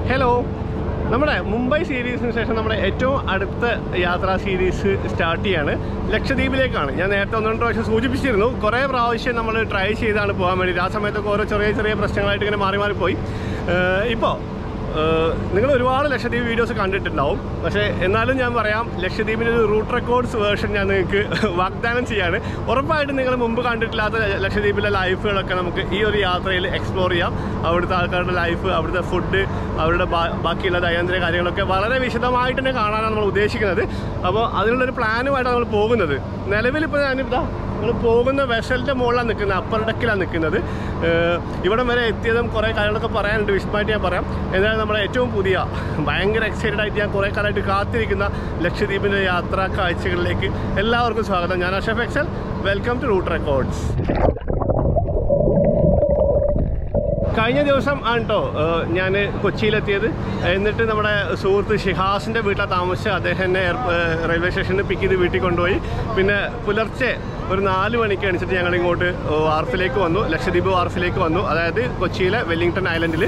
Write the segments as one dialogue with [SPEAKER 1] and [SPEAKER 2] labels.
[SPEAKER 1] Hello നമ്മുടെ മുംബൈ സീരീസിന് ശേഷം നമ്മുടെ ഏറ്റവും അടുത്ത യാത്രാ സീരീസ് സ്റ്റാർട്ട് ചെയ്യാണ് ലക്ഷദ്വീപിലേക്കാണ് ഞാൻ നേരത്തെ ഒന്ന് രണ്ട് പ്രാവശ്യം സൂചിപ്പിച്ചിരുന്നു കുറേ പ്രാവശ്യം നമ്മൾ ട്രൈ ചെയ്താണ് പോകാൻ വേണ്ടി ആ സമയത്തൊക്കെ ഓരോ ചെറിയ ചെറിയ പ്രശ്നങ്ങളായിട്ട് ഇങ്ങനെ മാറി മാറി പോയി ഇപ്പോൾ നിങ്ങൾ ഒരുപാട് ലക്ഷദ്വീപ് വീഡിയോസ് കണ്ടിട്ടുണ്ടാവും പക്ഷേ എന്നാലും ഞാൻ പറയാം ലക്ഷദ്വീപിൻ്റെ ഒരു റൂട്ട് റെക്കോർഡ്സ് വേർഷൻ ഞാൻ നിങ്ങൾക്ക് വാഗ്ദാനം ചെയ്യാണ് ഉറപ്പായിട്ടും നിങ്ങൾ മുമ്പ് കണ്ടിട്ടില്ലാത്ത ലക്ഷദ്വീപിലെ ലൈഫുകളൊക്കെ നമുക്ക് ഈ ഒരു യാത്രയിൽ എക്സ്പ്ലോർ ചെയ്യാം അവിടുത്തെ ആൾക്കാരുടെ ലൈഫ് അവിടുത്തെ ഫുഡ് അവരുടെ ബാ- ബാക്കിയുള്ള ദൈനംദിന കാര്യങ്ങളൊക്കെ വളരെ വിശദമായിട്ട് തന്നെ കാണാനാണ് നമ്മൾ ഉദ്ദേശിക്കുന്നത് അപ്പോൾ അതിനുള്ളൊരു പ്ലാനുമായിട്ടാണ് നമ്മൾ പോകുന്നത് നിലവിലിപ്പോൾ ഞാനിതാ നമ്മൾ പോകുന്ന വെസലിൻ്റെ മുകളിലാണ് നിൽക്കുന്നത് അപ്പർ ഡെക്കിലാണ് നിൽക്കുന്നത് ഏഹ് ഇവിടം വരെ എത്തിയതും കുറേ കാര്യങ്ങളൊക്കെ പറയാനുണ്ട് വിശദമായിട്ട് ഞാൻ പറയാം എന്നാലും നമ്മുടെ ഏറ്റവും പുതിയ ഭയങ്കര എക്സൈറ്റഡ് ആയിട്ട് ഞാൻ കുറേ കാലമായിട്ട് കാത്തിരിക്കുന്ന ലക്ഷദ്വീപിൻ്റെ യാത്രാ കാഴ്ചകളിലേക്ക് എല്ലാവർക്കും സ്വാഗതം ഞാൻ അഷഫ് എക്സൽ വെൽക്കം ടു റൂട്ട് റെക്കോർഡ്സ് കഴിഞ്ഞ ദിവസം ആണ് കേട്ടോ ഞാൻ കൊച്ചിയിലെത്തിയത് എന്നിട്ട് നമ്മുടെ സുഹൃത്ത് ഷിഹാസിൻ്റെ വീട്ടിലാണ് താമസിച്ച് അദ്ദേഹം എന്നെ എയർ- ഏഹ് റെയിൽവേ സ്റ്റേഷനിൽ പിക്ക് ചെയ്ത് വീട്ടിൽ കൊണ്ടുപോയി പിന്നെ പുലർച്ചെ ഒരു നാല് മണിക്ക് എണിച്ചിട്ട് ഞങ്ങൾ ഇങ്ങോട്ട് വാർഫിലേക്ക് വന്നു ലക്ഷദ്വീപ് വാർഫിലേക്ക് വന്നു അതായത് കൊച്ചിയിലെ വെല്ലിംഗ്ടൺ ഐലൻഡിൽ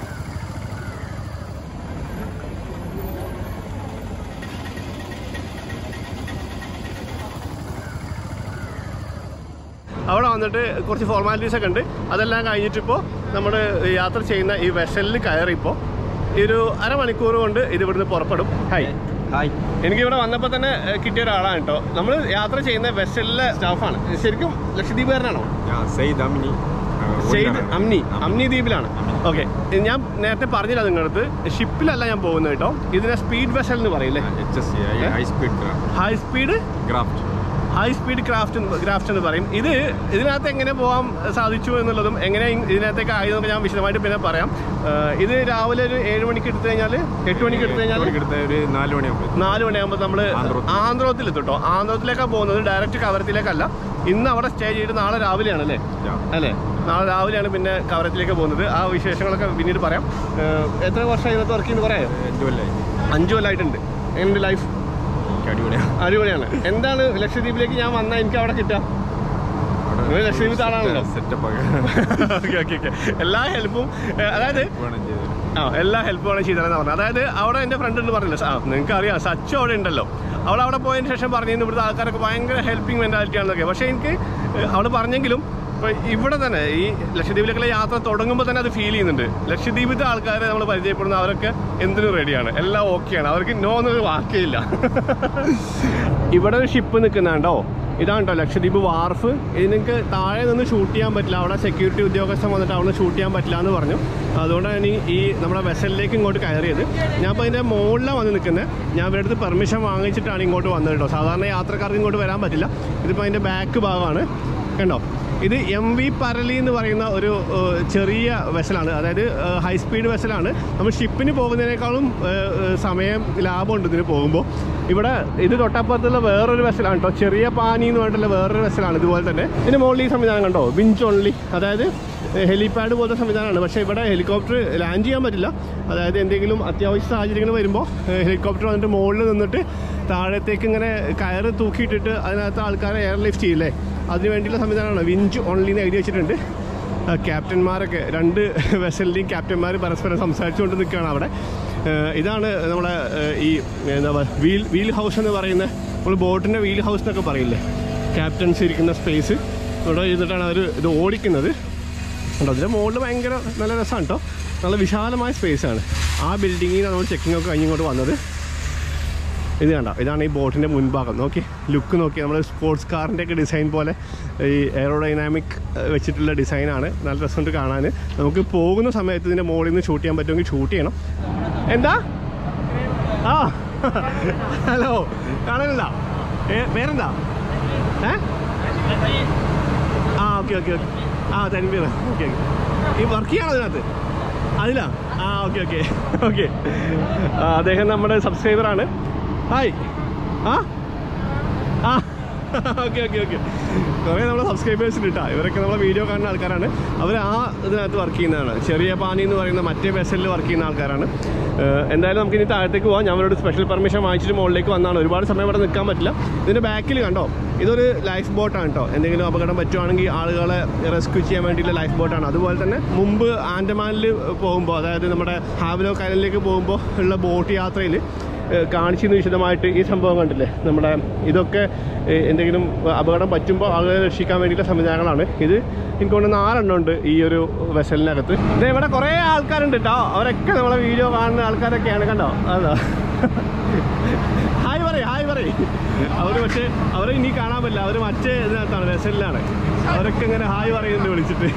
[SPEAKER 1] അവിടെ വന്നിട്ട് കുറച്ച് ഫോർമാലിറ്റീസ് ഒക്കെ ഉണ്ട് അതെല്ലാം കഴിഞ്ഞിട്ടിപ്പോൾ നമ്മൾ യാത്ര ചെയ്യുന്ന ഈ വെസലിൽ കയറിപ്പോൾ ഈ ഒരു അരമണിക്കൂർ കൊണ്ട് ഇത് ഇവിടുന്ന് പുറപ്പെടും ഹായ്
[SPEAKER 2] ഹായ്
[SPEAKER 1] എനിക്ക് ഇവിടെ വന്നപ്പോൾ തന്നെ ഏഹ്, കിട്ടിയ ഒരാളാണ് കേട്ടോ നമ്മൾ യാത്ര ചെയ്യുന്ന വെസലിലെ സ്റ്റാഫാണ് ശരിക്കും ലക്ഷദ്വീപുകാരനാണോ
[SPEAKER 2] ഞാൻ സെയ്ദ് അമിനി
[SPEAKER 1] സെയ്ദ് അമ്നി അമ്നി ദ്വീപിലാണ് ഓക്കെ ഞാൻ നേരത്തെ പറഞ്ഞില്ല നിങ്ങളടുത്ത് ഷിപ്പിലല്ല ഞാൻ പോകുന്നത് കേട്ടോ ഇതിനെ സ്പീഡ് വെസൽ എന്ന് പറയില്ലേ
[SPEAKER 2] H S C high speed
[SPEAKER 1] high speed
[SPEAKER 2] craft
[SPEAKER 1] high speed craft craft എന്ന് പറയും ഇത് ഇതിനകത്ത് എങ്ങനെ പോകാൻ സാധിച്ചു എന്നുള്ളതും എങ്ങനെ ഇതിനകത്തേക്ക് ആയതെന്നൊക്കെ ഞാൻ വിശദമായിട്ട് പിന്നെ പറയാം ഏഹ് ഇത് രാവിലെ ഒരു ഏഴ് മണിക്ക് എടുത്തു കഴിഞ്ഞാൽ എട്ട് മണിക്ക് എടുത്തു കഴിഞ്ഞാൽ
[SPEAKER 2] എടുത്ത ഒരു നാല് മണിയാകുമ്പോൾ
[SPEAKER 1] നാല് മണിയാകുമ്പോൾ നമ്മൾ
[SPEAKER 2] ആന്ധ്രോത്ത്.
[SPEAKER 1] ആന്ധ്രോത്തിൽ എത്തും കേട്ടോ ആന്ധ്രോത്തിലേക്കാണ് പോകുന്നത് ഡയറക്റ്റ് കവരത്തിലേക്കല്ല ഇന്ന് അവിടെ സ്റ്റേ ചെയ്തിട്ട് നാളെ രാവിലെയാണ് അല്ലേ അല്ലേ നാളെ രാവിലെയാണ് പിന്നെ കവരത്തിലേക്ക് പോകുന്നത് ആ വിശേഷങ്ങളൊക്കെ പിന്നീട് പറയാം ഏഹ് എത്ര വർഷം ഇതിനകത്ത് വർക്ക് ചെയ്യുന്നത് പറയാം
[SPEAKER 2] അഞ്ചു കൊല്ലായി
[SPEAKER 1] അഞ്ചു കൊല്ലമായിട്ടുണ്ട് എൻ്റെ ലൈഫ്
[SPEAKER 2] എനിക്ക് അടിപൊളിയാണ്
[SPEAKER 1] അടിപൊളിയാണ് എന്താണ് ലക്ഷദ്വീപിലേക്ക് ഞാൻ വന്നാൽ എനിക്ക് അവിടെ കിട്ടുക നിങ്ങൾ ലക്ഷദ്വീപ് ആളാണല്ലോ.
[SPEAKER 2] സെറ്റപ്പ്
[SPEAKER 1] ഓക്കെ ഓക്കെ ഓക്കെ എല്ലാ ഹെൽപ്പും അതായത്
[SPEAKER 2] വേണം ചെയ്തത്
[SPEAKER 1] ആ എല്ലാ ഹെൽപ്പും ആണ് ചെയ്തതെന്ന് പറഞ്ഞത് അതായത് അവിടെ എൻ്റെ ഫ്രണ്ട് ഉണ്ട് പറഞ്ഞില്ല ആ നിങ്ങൾക്ക് അറിയാം സച്ചു അവിടെ ഉണ്ടല്ലോ അവൾ അവിടെ പോയതിന് ശേഷം പറഞ്ഞിരുന്നു ഇവിടുത്തെ ആൾക്കാരൊക്കെ ഭയങ്കര ഹെൽപ്പിംഗ് മെൻറ്റാലിറ്റി ആണെന്നൊക്കെ പക്ഷേ എനിക്ക് അവൾ പറഞ്ഞെങ്കിലും ഇപ്പോൾ ഇവിടെ തന്നെ ഈ ലക്ഷദ്വീപിലേക്കുള്ള യാത്ര തുടങ്ങുമ്പോൾ തന്നെ അത് ഫീൽ ചെയ്യുന്നുണ്ട് ലക്ഷദ്വീപിലത്തെ ആൾക്കാരെ നമ്മൾ പരിചയപ്പെടുന്ന അവരൊക്കെ എന്തിനും റെഡിയാണ് എല്ലാം ഓക്കെയാണ് അവർക്ക് നോ എന്നൊരു വാക്കേ ഇല്ല ഇവിടെ ഒരു ഷിപ്പ് നിൽക്കുന്നുണ്ടോ ഇതാണ് കേട്ടോ ലക്ഷദ്വീപ് വാർഫ് ഇത് നിങ്ങൾക്ക് താഴെ നിന്ന് ഷൂട്ട് ചെയ്യാൻ പറ്റില്ല അവിടെ സെക്യൂരിറ്റി ഉദ്യോഗസ്ഥൻ വന്നിട്ട് അവിടെ ഷൂട്ട് ചെയ്യാൻ പറ്റില്ല എന്ന് പറഞ്ഞു അതുകൊണ്ടാണ് ഈ ഈ നമ്മുടെ വെസലിലേക്ക് ഇങ്ങോട്ട് കയറിയത് ഞാൻ ഇപ്പോൾ അതിൻ്റെ മുകളിലാണ് വന്ന് നിൽക്കുന്നത് ഞാൻ ഇവരുടെ അടുത്ത് പെർമിഷൻ വാങ്ങിച്ചിട്ടാണ് ഇങ്ങോട്ട് വന്നത് കേട്ടോ സാധാരണ യാത്രക്കാർക്ക് ഇങ്ങോട്ട് വരാൻ പറ്റില്ല ഇതിപ്പോൾ അതിൻ്റെ ബാക്ക് ഭാഗമാണ് കണ്ടോ ഇത് എം വി പരലി എന്ന് പറയുന്ന ഒരു ഏഹ്, ചെറിയ വെസലാണ് അതായത് ഹൈ സ്പീഡ് വെസലാണ് നമ്മൾ ഷിപ്പിന് പോകുന്നതിനേക്കാളും ഏഹ്, ഏഹ്, സമയം ലാഭമുണ്ട് ഇതിന് പോകുമ്പോൾ ഇവിടെ ഇത് തൊട്ടപ്പുറത്തുള്ള വേറൊരു വെസലാണ് കേട്ടോ ചെറിയ പാനി എന്ന് പറഞ്ഞിട്ടുള്ള വേറൊരു വെസലാണ് ഇതുപോലെ തന്നെ ഇതിന് മുകളിൽ ഈ സംവിധാനം കണ്ടോ വിഞ്ച് ഓൺലി അതായത് ഹെലിപാഡ് പോലത്തെ സംവിധാനമാണ് പക്ഷേ ഇവിടെ ഹെലികോപ്റ്റർ ലാൻഡ് ചെയ്യാൻ പറ്റില്ല അതായത് എന്തെങ്കിലും അത്യാവശ്യ സാഹചര്യങ്ങൾ വരുമ്പോൾ ഹെലികോപ്റ്റർ വന്നിട്ട് മുകളിൽ നിന്നിട്ട് താഴത്തേക്ക് ഇങ്ങനെ കയറ് തൂക്കിയിട്ടിട്ട് അതിനകത്ത് ആൾക്കാരെ എയർ ലിഫ്റ്റ് ചെയ്യില്ലേ അതിന് വേണ്ടിയുള്ള സംവിധാനമാണ് വിഞ്ച് ഓൺലി എന്ന് എഴുതി വെച്ചിട്ടുണ്ട് ആ, ക്യാപ്റ്റന്മാരൊക്കെ രണ്ട് വെസലിൻ്റെയും ക്യാപ്റ്റന്മാർ പരസ്പരം സംസാരിച്ചുകൊണ്ട് നിൽക്കുകയാണ് അവിടെ ഏഹ് ഇതാണ് നമ്മുടെ ഏഹ് ഈ എന്താ പറയുക വീൽ വീൽ ഹൗസ് എന്ന് പറയുന്ന നമ്മൾ ബോട്ടിൻ്റെ വീൽ ഹൗസ് എന്നൊക്കെ പറയില്ലേ ക്യാപ്റ്റൻസ് ഇരിക്കുന്ന സ്പേസ് ഇവിടെ ഇരുന്നിട്ടാണ് അവർ ഇത് ഓടിക്കുന്നത് കേട്ടോ അതിൻ്റെ മുകളിൽ ഭയങ്കര നല്ല രസമാണ് കേട്ടോ നല്ല വിശാലമായ സ്പേസാണ് ആ ബിൽഡിങ്ങിൽ നമ്മൾ ചെക്കിംഗ് ഒക്കെ കഴിഞ്ഞിങ്ങോട്ട് വന്നത് ഇത് കണ്ട ഇതാണ് ഈ ബോട്ടിൻ്റെ മുൻഭാഗം നോക്കി ലുക്ക് നോക്കി നമ്മൾ സ്പോർട്സ് കാറിൻ്റെ ഒക്കെ ഡിസൈൻ പോലെ ഈ എയറോഡൈനാമിക് വെച്ചിട്ടുള്ള ഡിസൈനാണ് നല്ല രസമുണ്ട് കാണാൻ നമുക്ക് പോകുന്ന സമയത്ത് ഇതിൻ്റെ മുകളിൽ നിന്ന് ഷൂട്ട് ചെയ്യാൻ പറ്റുമെങ്കിൽ ഷൂട്ട് ചെയ്യണം എന്താ ആ ഹലോ കാണാനില്ല ഏ പേരെന്താ ഏ ആ ഓക്കെ ഓക്കെ ഓക്കെ ആ തൻവീർ ഓക്കെ ഈ വർക്ക് ചെയ്യണോ അതിനകത്ത് അതിലാ ആ ഓക്കെ ഓക്കെ ഓക്കെ അദ്ദേഹം നമ്മുടെ സബ്സ്ക്രൈബറാണ് ഹായ് ആ ആ ഓക്കെ ഓക്കെ ഓക്കെ കുറേ നമ്മളെ സബ്സ്ക്രൈബേഴ്സ് കിട്ടാ ഇവരൊക്കെ നമ്മളെ വീഡിയോ കാണുന്ന ആൾക്കാരാണ് അവർ ആ ഇതിനകത്ത് വർക്ക് ചെയ്യുന്നതാണ് ചെറിയ പാനി എന്ന് പറയുന്ന മറ്റേ വെസലിൽ വർക്ക് ചെയ്യുന്ന ആൾക്കാരാണ് ഏഹ് എന്തായാലും നമുക്ക് ഇനി താഴത്തേക്ക് പോകാം ഞാൻ അവരോട് സ്പെഷ്യൽ പെർമിഷൻ വാങ്ങിച്ചിട്ട് മുകളിലേക്ക് വന്നാണ് ഒരുപാട് സമയം ഇവിടെ നിൽക്കാൻ പറ്റില്ല ഇതിൻ്റെ ബാക്കിൽ കണ്ടോ ഇതൊരു ലൈഫ് ബോട്ടാണ് കേട്ടോ എന്തെങ്കിലും അപകടം പറ്റുവാണെങ്കിൽ ആളുകളെ റെസ്ക്യൂ ചെയ്യാൻ വേണ്ടിയിട്ടുള്ള ലൈഫ് ബോട്ടാണ് അതുപോലെ തന്നെ മുമ്പ് ആൻഡമാനിൽ പോകുമ്പോൾ അതായത് നമ്മുടെ ഹാവലോ കൈലനിലേക്ക് പോകുമ്പോൾ ഉള്ള ബോട്ട് യാത്രയിൽ കാണിച്ചിരുന്ന വിശദമായിട്ട് ഈ സംഭവം കണ്ടില്ലേ നമ്മുടെ ഇതൊക്കെ ഏഹ്, എന്തെങ്കിലും അപകടം പറ്റുമ്പോൾ ആളുകളെ രക്ഷിക്കാൻ വേണ്ടിയിട്ടുള്ള സംവിധാനങ്ങളാണ് ഇത് എനിക്ക് തോന്നുന്നു നാലെണ്ണം ഉണ്ട് ഈ ഒരു വെസലിനകത്ത് ഇത് ഇവിടെ കുറേ ആൾക്കാരുണ്ട് കേട്ടോ അവരൊക്കെ നമ്മളെ വീഡിയോ കാണുന്ന ആൾക്കാരൊക്കെയാണ് കണ്ടോ അതോ ഹായ് പറയ് ഹായ് പറയ് അവർ പക്ഷേ അവരെ ഇനി കാണാൻ പറ്റില്ല അവർ മറ്റേ ഇതിനകത്താണ് വെസലിലാണ് അവരൊക്കെ ഇങ്ങനെ ഹായ് പറയുന്നുണ്ട് വിളിച്ചിട്ട്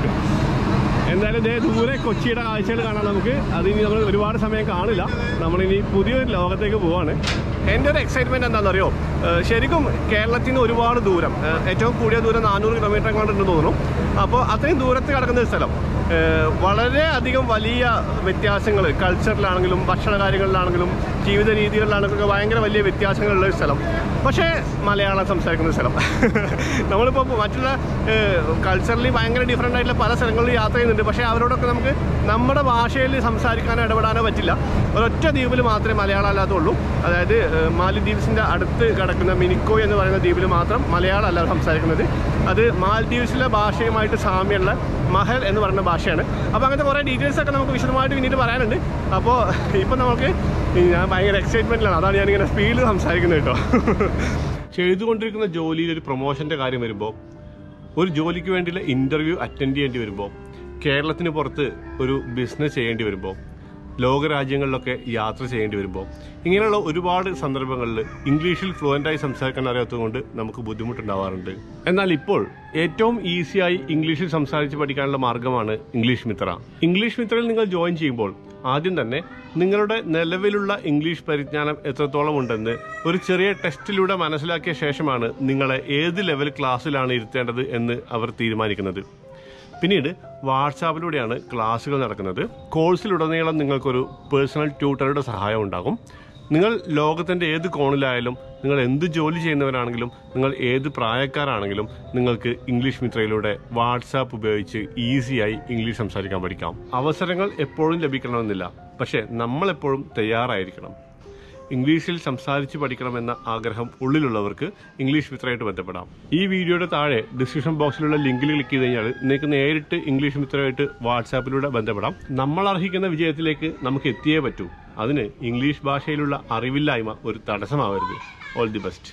[SPEAKER 1] എന്തായാലും ഇതേ ദൂരെ കൊച്ചിയുടെ കാഴ്ചകൾ കാണാൻ നമുക്ക് അതിനി നമ്മൾ ഒരുപാട് സമയം കാണില്ല നമ്മളിനി പുതിയൊരു ലോകത്തേക്ക് പോവാണ് എൻ്റെ ഒരു എക്സൈറ്റ്മെൻറ്റ് എന്താണെന്നറിയോ ഏഹ് ശരിക്കും കേരളത്തിൽ നിന്ന് ഒരുപാട് ദൂരം ഏഹ് ഏറ്റവും കൂടിയ ദൂരം നാനൂറ് കിലോമീറ്റർ എങ്ങോട്ടുണ്ടെന്ന് തോന്നുന്നു അപ്പോൾ അത്രയും ദൂരത്ത് കിടക്കുന്ന ഒരു സ്ഥലം ഏഹ് വളരെ അധികം വലിയ വ്യത്യാസങ്ങൾ കൾച്ചറിലാണെങ്കിലും ഭക്ഷണ കാര്യങ്ങളിലാണെങ്കിലും ജീവിത രീതികളിലാണെങ്കിലും ഒക്കെ ഭയങ്കര വലിയ വ്യത്യാസങ്ങളുള്ള ഒരു സ്ഥലം പക്ഷേ മലയാളം സംസാരിക്കുന്ന ഒരു സ്ഥലം നമ്മളിപ്പോൾ മറ്റുള്ള കൾച്ചറലി ഭയങ്കര ഡിഫറെൻ്റ് ആയിട്ടുള്ള പല സ്ഥലങ്ങളിൽ യാത്ര ചെയ്യുന്നുണ്ട് പക്ഷേ അവരോടൊക്കെ നമുക്ക് നമ്മുടെ ഭാഷയിൽ സംസാരിക്കാനോ ഇടപെടാനോ പറ്റില്ല ഒരൊറ്റ ദ്വീപിൽ മാത്രമേ മലയാളം അല്ലാത്തുള്ളൂ അതായത് ഏഹ് മാലിദ്വീപ്സിൻ്റെ അടുത്ത് കിടക്കുന്ന മിനിക്കോ എന്ന് പറയുന്ന ദ്വീപിൽ മാത്രം മലയാളം അല്ല സംസാരിക്കുന്നത് അത് മാൽദ്വീപ്സിലെ ഭാഷയുമായിട്ട് സാമ്യമുള്ള മഹൽ എന്ന് പറയുന്ന ഭാഷയാണ് അപ്പോൾ അങ്ങനത്തെ കുറേ ഡീറ്റെയിൽസ് ഒക്കെ നമുക്ക് വിശദമായിട്ട് പിന്നീട് പറയാനുണ്ട് അപ്പോൾ ഇപ്പം നമുക്ക് ഞാൻ ഭയങ്കര എക്സൈറ്റ്മെൻറ്റിലാണ് അതാണ് ഞാനിങ്ങനെ സ്പീഡിൽ സംസാരിക്കുന്നത് കേട്ടോ ചെയ്തുകൊണ്ടിരിക്കുന്ന ജോലിയിൽ ഒരു പ്രൊമോഷൻ്റെ കാര്യം വരുമ്പോൾ ഒരു ജോലിക്ക് വേണ്ടിയുള്ള ഇൻ്റർവ്യൂ അറ്റൻഡ് ചെയ്യേണ്ടി വരുമ്പോൾ കേരളത്തിന് പുറത്ത് ഒരു ബിസിനസ് ചെയ്യേണ്ടി വരുമ്പോൾ ലോകരാജ്യങ്ങളിലൊക്കെ യാത്ര ചെയ്യേണ്ടി വരുമ്പോൾ ഇങ്ങനെയുള്ള ഒരുപാട് സന്ദർഭങ്ങളിൽ ഇംഗ്ലീഷിൽ ഫ്ലുവൻ്റായി സംസാരിക്കാൻ അറിയാത്തതുകൊണ്ട് നമുക്ക് ബുദ്ധിമുട്ടുണ്ടാവാറുണ്ട് എന്നാൽ ഇപ്പോൾ ഏറ്റവും ഈസിയായി ഇംഗ്ലീഷിൽ സംസാരിച്ച് പഠിക്കാനുള്ള മാർഗമാണ് ഇംഗ്ലീഷ് മിത്ര ഇംഗ്ലീഷ് മിത്രയിൽ നിങ്ങൾ ജോയിൻ ചെയ്യുമ്പോൾ ആദ്യം തന്നെ നിങ്ങളുടെ നിലവിലുള്ള ഇംഗ്ലീഷ് പരിജ്ഞാനം എത്രത്തോളം ഉണ്ടെന്ന് ഒരു ചെറിയ ടെസ്റ്റിലൂടെ മനസ്സിലാക്കിയ ശേഷമാണ് നിങ്ങളെ ഏത് ലെവൽ ക്ലാസ്സിലാണ് ഇരുത്തേണ്ടത് എന്ന് അവർ തീരുമാനിക്കുന്നത് പിന്നീട് വാട്സാപ്പിലൂടെയാണ് ക്ലാസ്സുകൾ നടക്കുന്നത് കോഴ്സിലുടനീളം നിങ്ങൾക്കൊരു പേഴ്സണൽ ട്യൂട്ടറുടെ സഹായം ഉണ്ടാകും നിങ്ങൾ ലോകത്തിൻ്റെ ഏത് കോണിലായാലും നിങ്ങൾ എന്ത് ജോലി ചെയ്യുന്നവരാണെങ്കിലും നിങ്ങൾ ഏത് പ്രായക്കാരാണെങ്കിലും നിങ്ങൾക്ക് ഇംഗ്ലീഷ് മിത്രയിലൂടെ വാട്സാപ്പ് ഉപയോഗിച്ച് ഈസിയായി ഇംഗ്ലീഷ് സംസാരിക്കാൻ പഠിക്കാം അവസരങ്ങൾ എപ്പോഴും ലഭിക്കണമെന്നില്ല പക്ഷേ നമ്മളെപ്പോഴും തയ്യാറായിരിക്കണം ഇംഗ്ലീഷിൽ സംസാരിച്ച് പഠിക്കണമെന്ന ആഗ്രഹം ഉള്ളിലുള്ളവർക്ക് ഇംഗ്ലീഷ് മിത്രമായിട്ട് ബന്ധപ്പെടാം ഈ വീഡിയോയുടെ താഴെ ഡിസ്ക്രിപ്ഷൻ ബോക്സിലുള്ള ലിങ്കിൽ ക്ലിക്ക് ചെയ്ത് കഴിഞ്ഞാൽ നിങ്ങൾക്ക് നേരിട്ട് ഇംഗ്ലീഷ് മിത്രമായിട്ട് വാട്സാപ്പിലൂടെ ബന്ധപ്പെടാം നമ്മൾ അർഹിക്കുന്ന വിജയത്തിലേക്ക് നമുക്ക് എത്തിയേ പറ്റൂ അതിന് ഇംഗ്ലീഷ് ഭാഷയിലുള്ള അറിവില്ലായ്മ ഒരു തടസ്സമാവരുത് ഓൾ ദി ബെസ്റ്റ്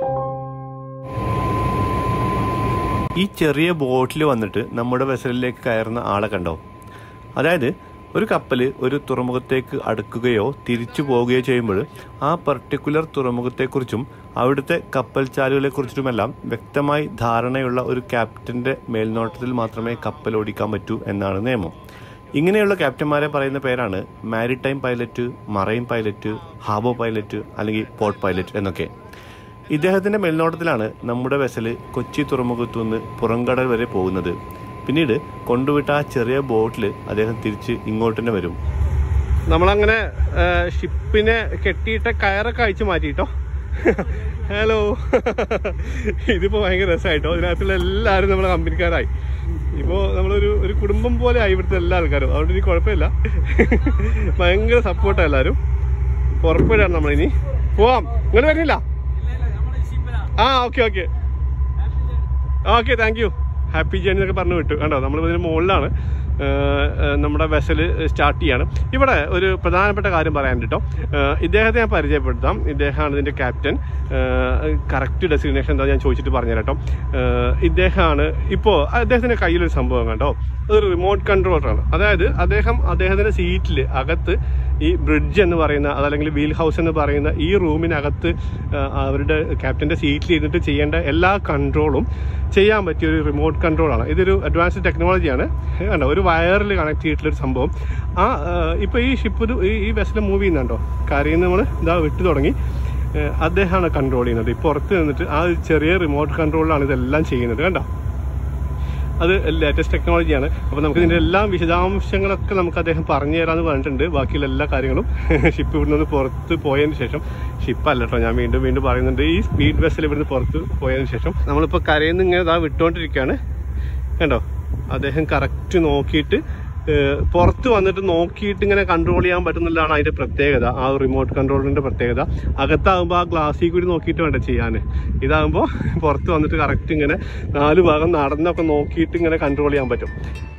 [SPEAKER 1] ഈ ചെറിയ ബോട്ടിൽ വന്നിട്ട് നമ്മുടെ വെസലിലേക്ക് കയറുന്ന ആളെ കണ്ടോ അതായത് ഒരു കപ്പൽ ഒരു തുറമുഖത്തേക്ക് അടുക്കുകയോ തിരിച്ചു പോവുകയോ ചെയ്യുമ്പോൾ ആ പർട്ടിക്കുലർ തുറമുഖത്തെക്കുറിച്ചും അവിടുത്തെ കപ്പൽ ചാലുകളെക്കുറിച്ചുമെല്ലാം വ്യക്തമായി ധാരണയുള്ള ഒരു ക്യാപ്റ്റന്റെ മേൽനോട്ടത്തിൽ മാത്രമേ കപ്പൽ ഓടിക്കാൻ പറ്റൂ എന്നാണ് നിയമം ഇങ്ങനെയുള്ള ക്യാപ്റ്റന്മാരെ പറയുന്ന പേരാണ് മാരിടൈം പൈലറ്റ് മറൈൻ പൈലറ്റ് ഹാബോ പൈലറ്റ് അല്ലെങ്കിൽ പോർട്ട് പൈലറ്റ് എന്നൊക്കെ ഇദ്ദേഹത്തിന്റെ മേൽനോട്ടത്തിലാണ് നമ്മുടെ വെസല് കൊച്ചി തുറമുഖത്തു നിന്ന് പുറംകടൽ വരെ പോകുന്നത് പിന്നീട് കൊണ്ടുവിട്ട ആ ചെറിയ ബോട്ടിൽ അദ്ദേഹം തിരിച്ച് ഇങ്ങോട്ട് തന്നെ വരും നമ്മളങ്ങനെ ഷിപ്പിനെ കെട്ടിയിട്ട കയറൊക്കെ അഴിച്ചു മാറ്റിട്ടോ ഹലോ ഇതിപ്പോ ഭയങ്കര രസമായിട്ടോ ഇതിനകത്തുള്ള എല്ലാവരും നമ്മുടെ കമ്പനിക്കാരായി ഇപ്പോൾ നമ്മളൊരു ഒരു കുടുംബം പോലെ ആയി ഇവിടുത്തെ എല്ലാ ആൾക്കാരും അതുകൊണ്ട് ഇനി കുഴപ്പമില്ല ഭയങ്കര സപ്പോർട്ടാണ് എല്ലാവരും പുറപ്പെടാണ് നമ്മളിനി പോവാം നിങ്ങൾ വരുന്നില്ല ആ okay okay okay thank you happy journey എന്നൊക്കെ പറഞ്ഞു വിട്ടു കണ്ടോ നമ്മൾ ഇതിന് മുകളിലാണ് ഏഹ്, ഏഹ്, നമ്മുടെ വെസൽ സ്റ്റാർട്ട് ചെയ്യാണ് ഇവിടെ ഒരു പ്രധാനപ്പെട്ട കാര്യം പറയാനുണ്ട് കേട്ടോ ഏഹ്, ഇദ്ദേഹത്തെ ഞാൻ പരിചയപ്പെടുത്താം ഇദ്ദേഹമാണ് ഇതിൻ്റെ ക്യാപ്റ്റൻ കറക്റ്റ് ഡെസിഗ്നേഷൻ എന്താ ഞാൻ ചോദിച്ചിട്ട് പറഞ്ഞുതരാം കേട്ടോ ഏഹ്, ഇദ്ദേഹമാണ് ഇപ്പോൾ അദ്ദേഹത്തിൻ്റെ കയ്യിലൊരു സംഭവം കണ്ടോ അതൊരു റിമോട്ട് കൺട്രോളറാണ് അതായത് അദ്ദേഹം അദ്ദേഹത്തിൻ്റെ സീറ്റിൽ അകത്ത് ഈ ബ്രിഡ്ജ് എന്ന് പറയുന്ന അതല്ലെങ്കിൽ വീൽ ഹൗസ് എന്ന് പറയുന്ന ഈ റൂമിനകത്ത് ആ, അവരുടെ ക്യാപ്റ്റന്റെ സീറ്റിൽ ഇരുന്നിട്ട് ചെയ്യേണ്ട എല്ലാ കൺട്രോളും ചെയ്യാൻ പറ്റിയ ഒരു റിമോട്ട് കൺട്രോളാണ് ഇതൊരു അഡ്വാൻസ്ഡ് ടെക്നോളജിയാണ് കണ്ടോ ഒരു വയറിൽ കണക്ട് ചെയ്തിട്ടുള്ള ഒരു സംഭവം ആ ഇപ്പോൾ ഈ ഷിപ്പ് ഈ വെസൽ മൂവ് ചെയ്യുന്നുണ്ടോ കരയിൽ നമ്മൾ ഇതാ വിട്ടു തുടങ്ങി ഏ, അദ്ദേഹമാണ് കൺട്രോൾ ചെയ്യുന്നത് ഈ പുറത്ത് നിന്നിട്ട് ആ ഒരു ചെറിയ റിമോട്ട് കൺട്രോളിലാണ് ഇതെല്ലാം ചെയ്യുന്നത് കണ്ടോ അത് ലേറ്റസ്റ്റ് ടെക്നോളജിയാണ് അപ്പോൾ നമുക്ക് ഇതിൻ്റെ എല്ലാ വിശദാംശങ്ങളൊക്കെ നമുക്ക് അദ്ദേഹം പറഞ്ഞു തരാമെന്ന് പറഞ്ഞിട്ടുണ്ട് ബാക്കിയുള്ള എല്ലാ കാര്യങ്ങളും ഷിപ്പ് ഇവിടുന്ന് ഒന്ന് പുറത്ത് പോയതിന് ശേഷം ഷിപ്പ് അല്ല കേട്ടോ ഞാൻ വീണ്ടും വീണ്ടും പറയുന്നുണ്ട് ഈ സ്പീഡ് ബസ്സിൽ ഇവിടുന്ന് പുറത്ത് പോയതിന് ശേഷം നമ്മളിപ്പോൾ കരയിൽ നിന്ന് ഇങ്ങനെ ഇതാ വിട്ടുകൊണ്ടിരിക്കുകയാണ് കണ്ടോ അദ്ദേഹം കറക്റ്റ് നോക്കിയിട്ട് ഏഹ്, പുറത്ത് വന്നിട്ട് നോക്കിയിട്ട് ഇങ്ങനെ കൺട്രോൾ ചെയ്യാൻ പറ്റുന്നതാണ് അതിന്റെ പ്രത്യേകത ആ റിമോട്ട് കൺട്രോളിന്റെ പ്രത്യേകത അകത്താകുമ്പോൾ ആ ഗ്ലാസ്സിൽ കൂടി നോക്കിയിട്ട് വേണ്ട ചെയ്യാൻ ഇതാകുമ്പോൾ പുറത്ത് വന്നിട്ട് കറക്റ്റ് ഇങ്ങനെ നാല് ഭാഗം നടന്നൊക്കെ നോക്കിയിട്ട് ഇങ്ങനെ കൺട്രോൾ ചെയ്യാൻ പറ്റും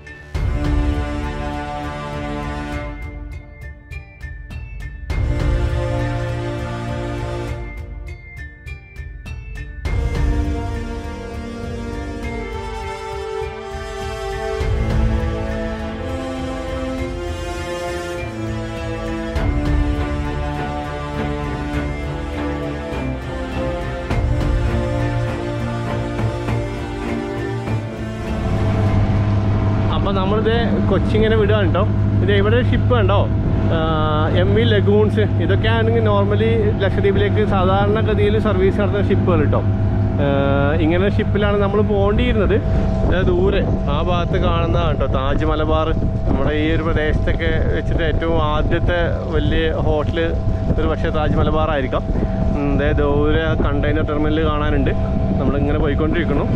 [SPEAKER 1] അപ്പോൾ നമ്മളിത് കൊച്ചിങ്ങനെ വിടുകയാണ് കേട്ടോ ഇത് ഇവിടെ ഷിപ്പ് കണ്ടോ എം വി ലഗൂൺസ് ഇതൊക്കെയാണെങ്കിൽ നോർമലി ലക്ഷദ്വീപിലേക്ക് സാധാരണഗതിയിൽ സർവീസ് നടത്തുന്ന ഷിപ്പുകൾ കേട്ടോ ആഹ് ഇങ്ങനെ ഷിപ്പിലാണ് നമ്മൾ പോകേണ്ടിയിരുന്നത് ഇത് ദൂരെ ആ ഭാഗത്ത് കാണുന്നതാണ് കേട്ടോ താജ് മലബാർ നമ്മുടെ ഈ ഒരു പ്രദേശത്തൊക്കെ വെച്ചിട്ട് ഏറ്റവും ആദ്യത്തെ വലിയ ഹോട്ടൽ ഒരു പക്ഷേ താജ് മലബാർ ആയിരിക്കാം ഉം, ദേ ദൂരെ കണ്ടെയ്നർ ടെർമിനൽ കാണാനുണ്ട് നമ്മളിങ്ങനെ പോയിക്കൊണ്ടിരിക്കുന്നു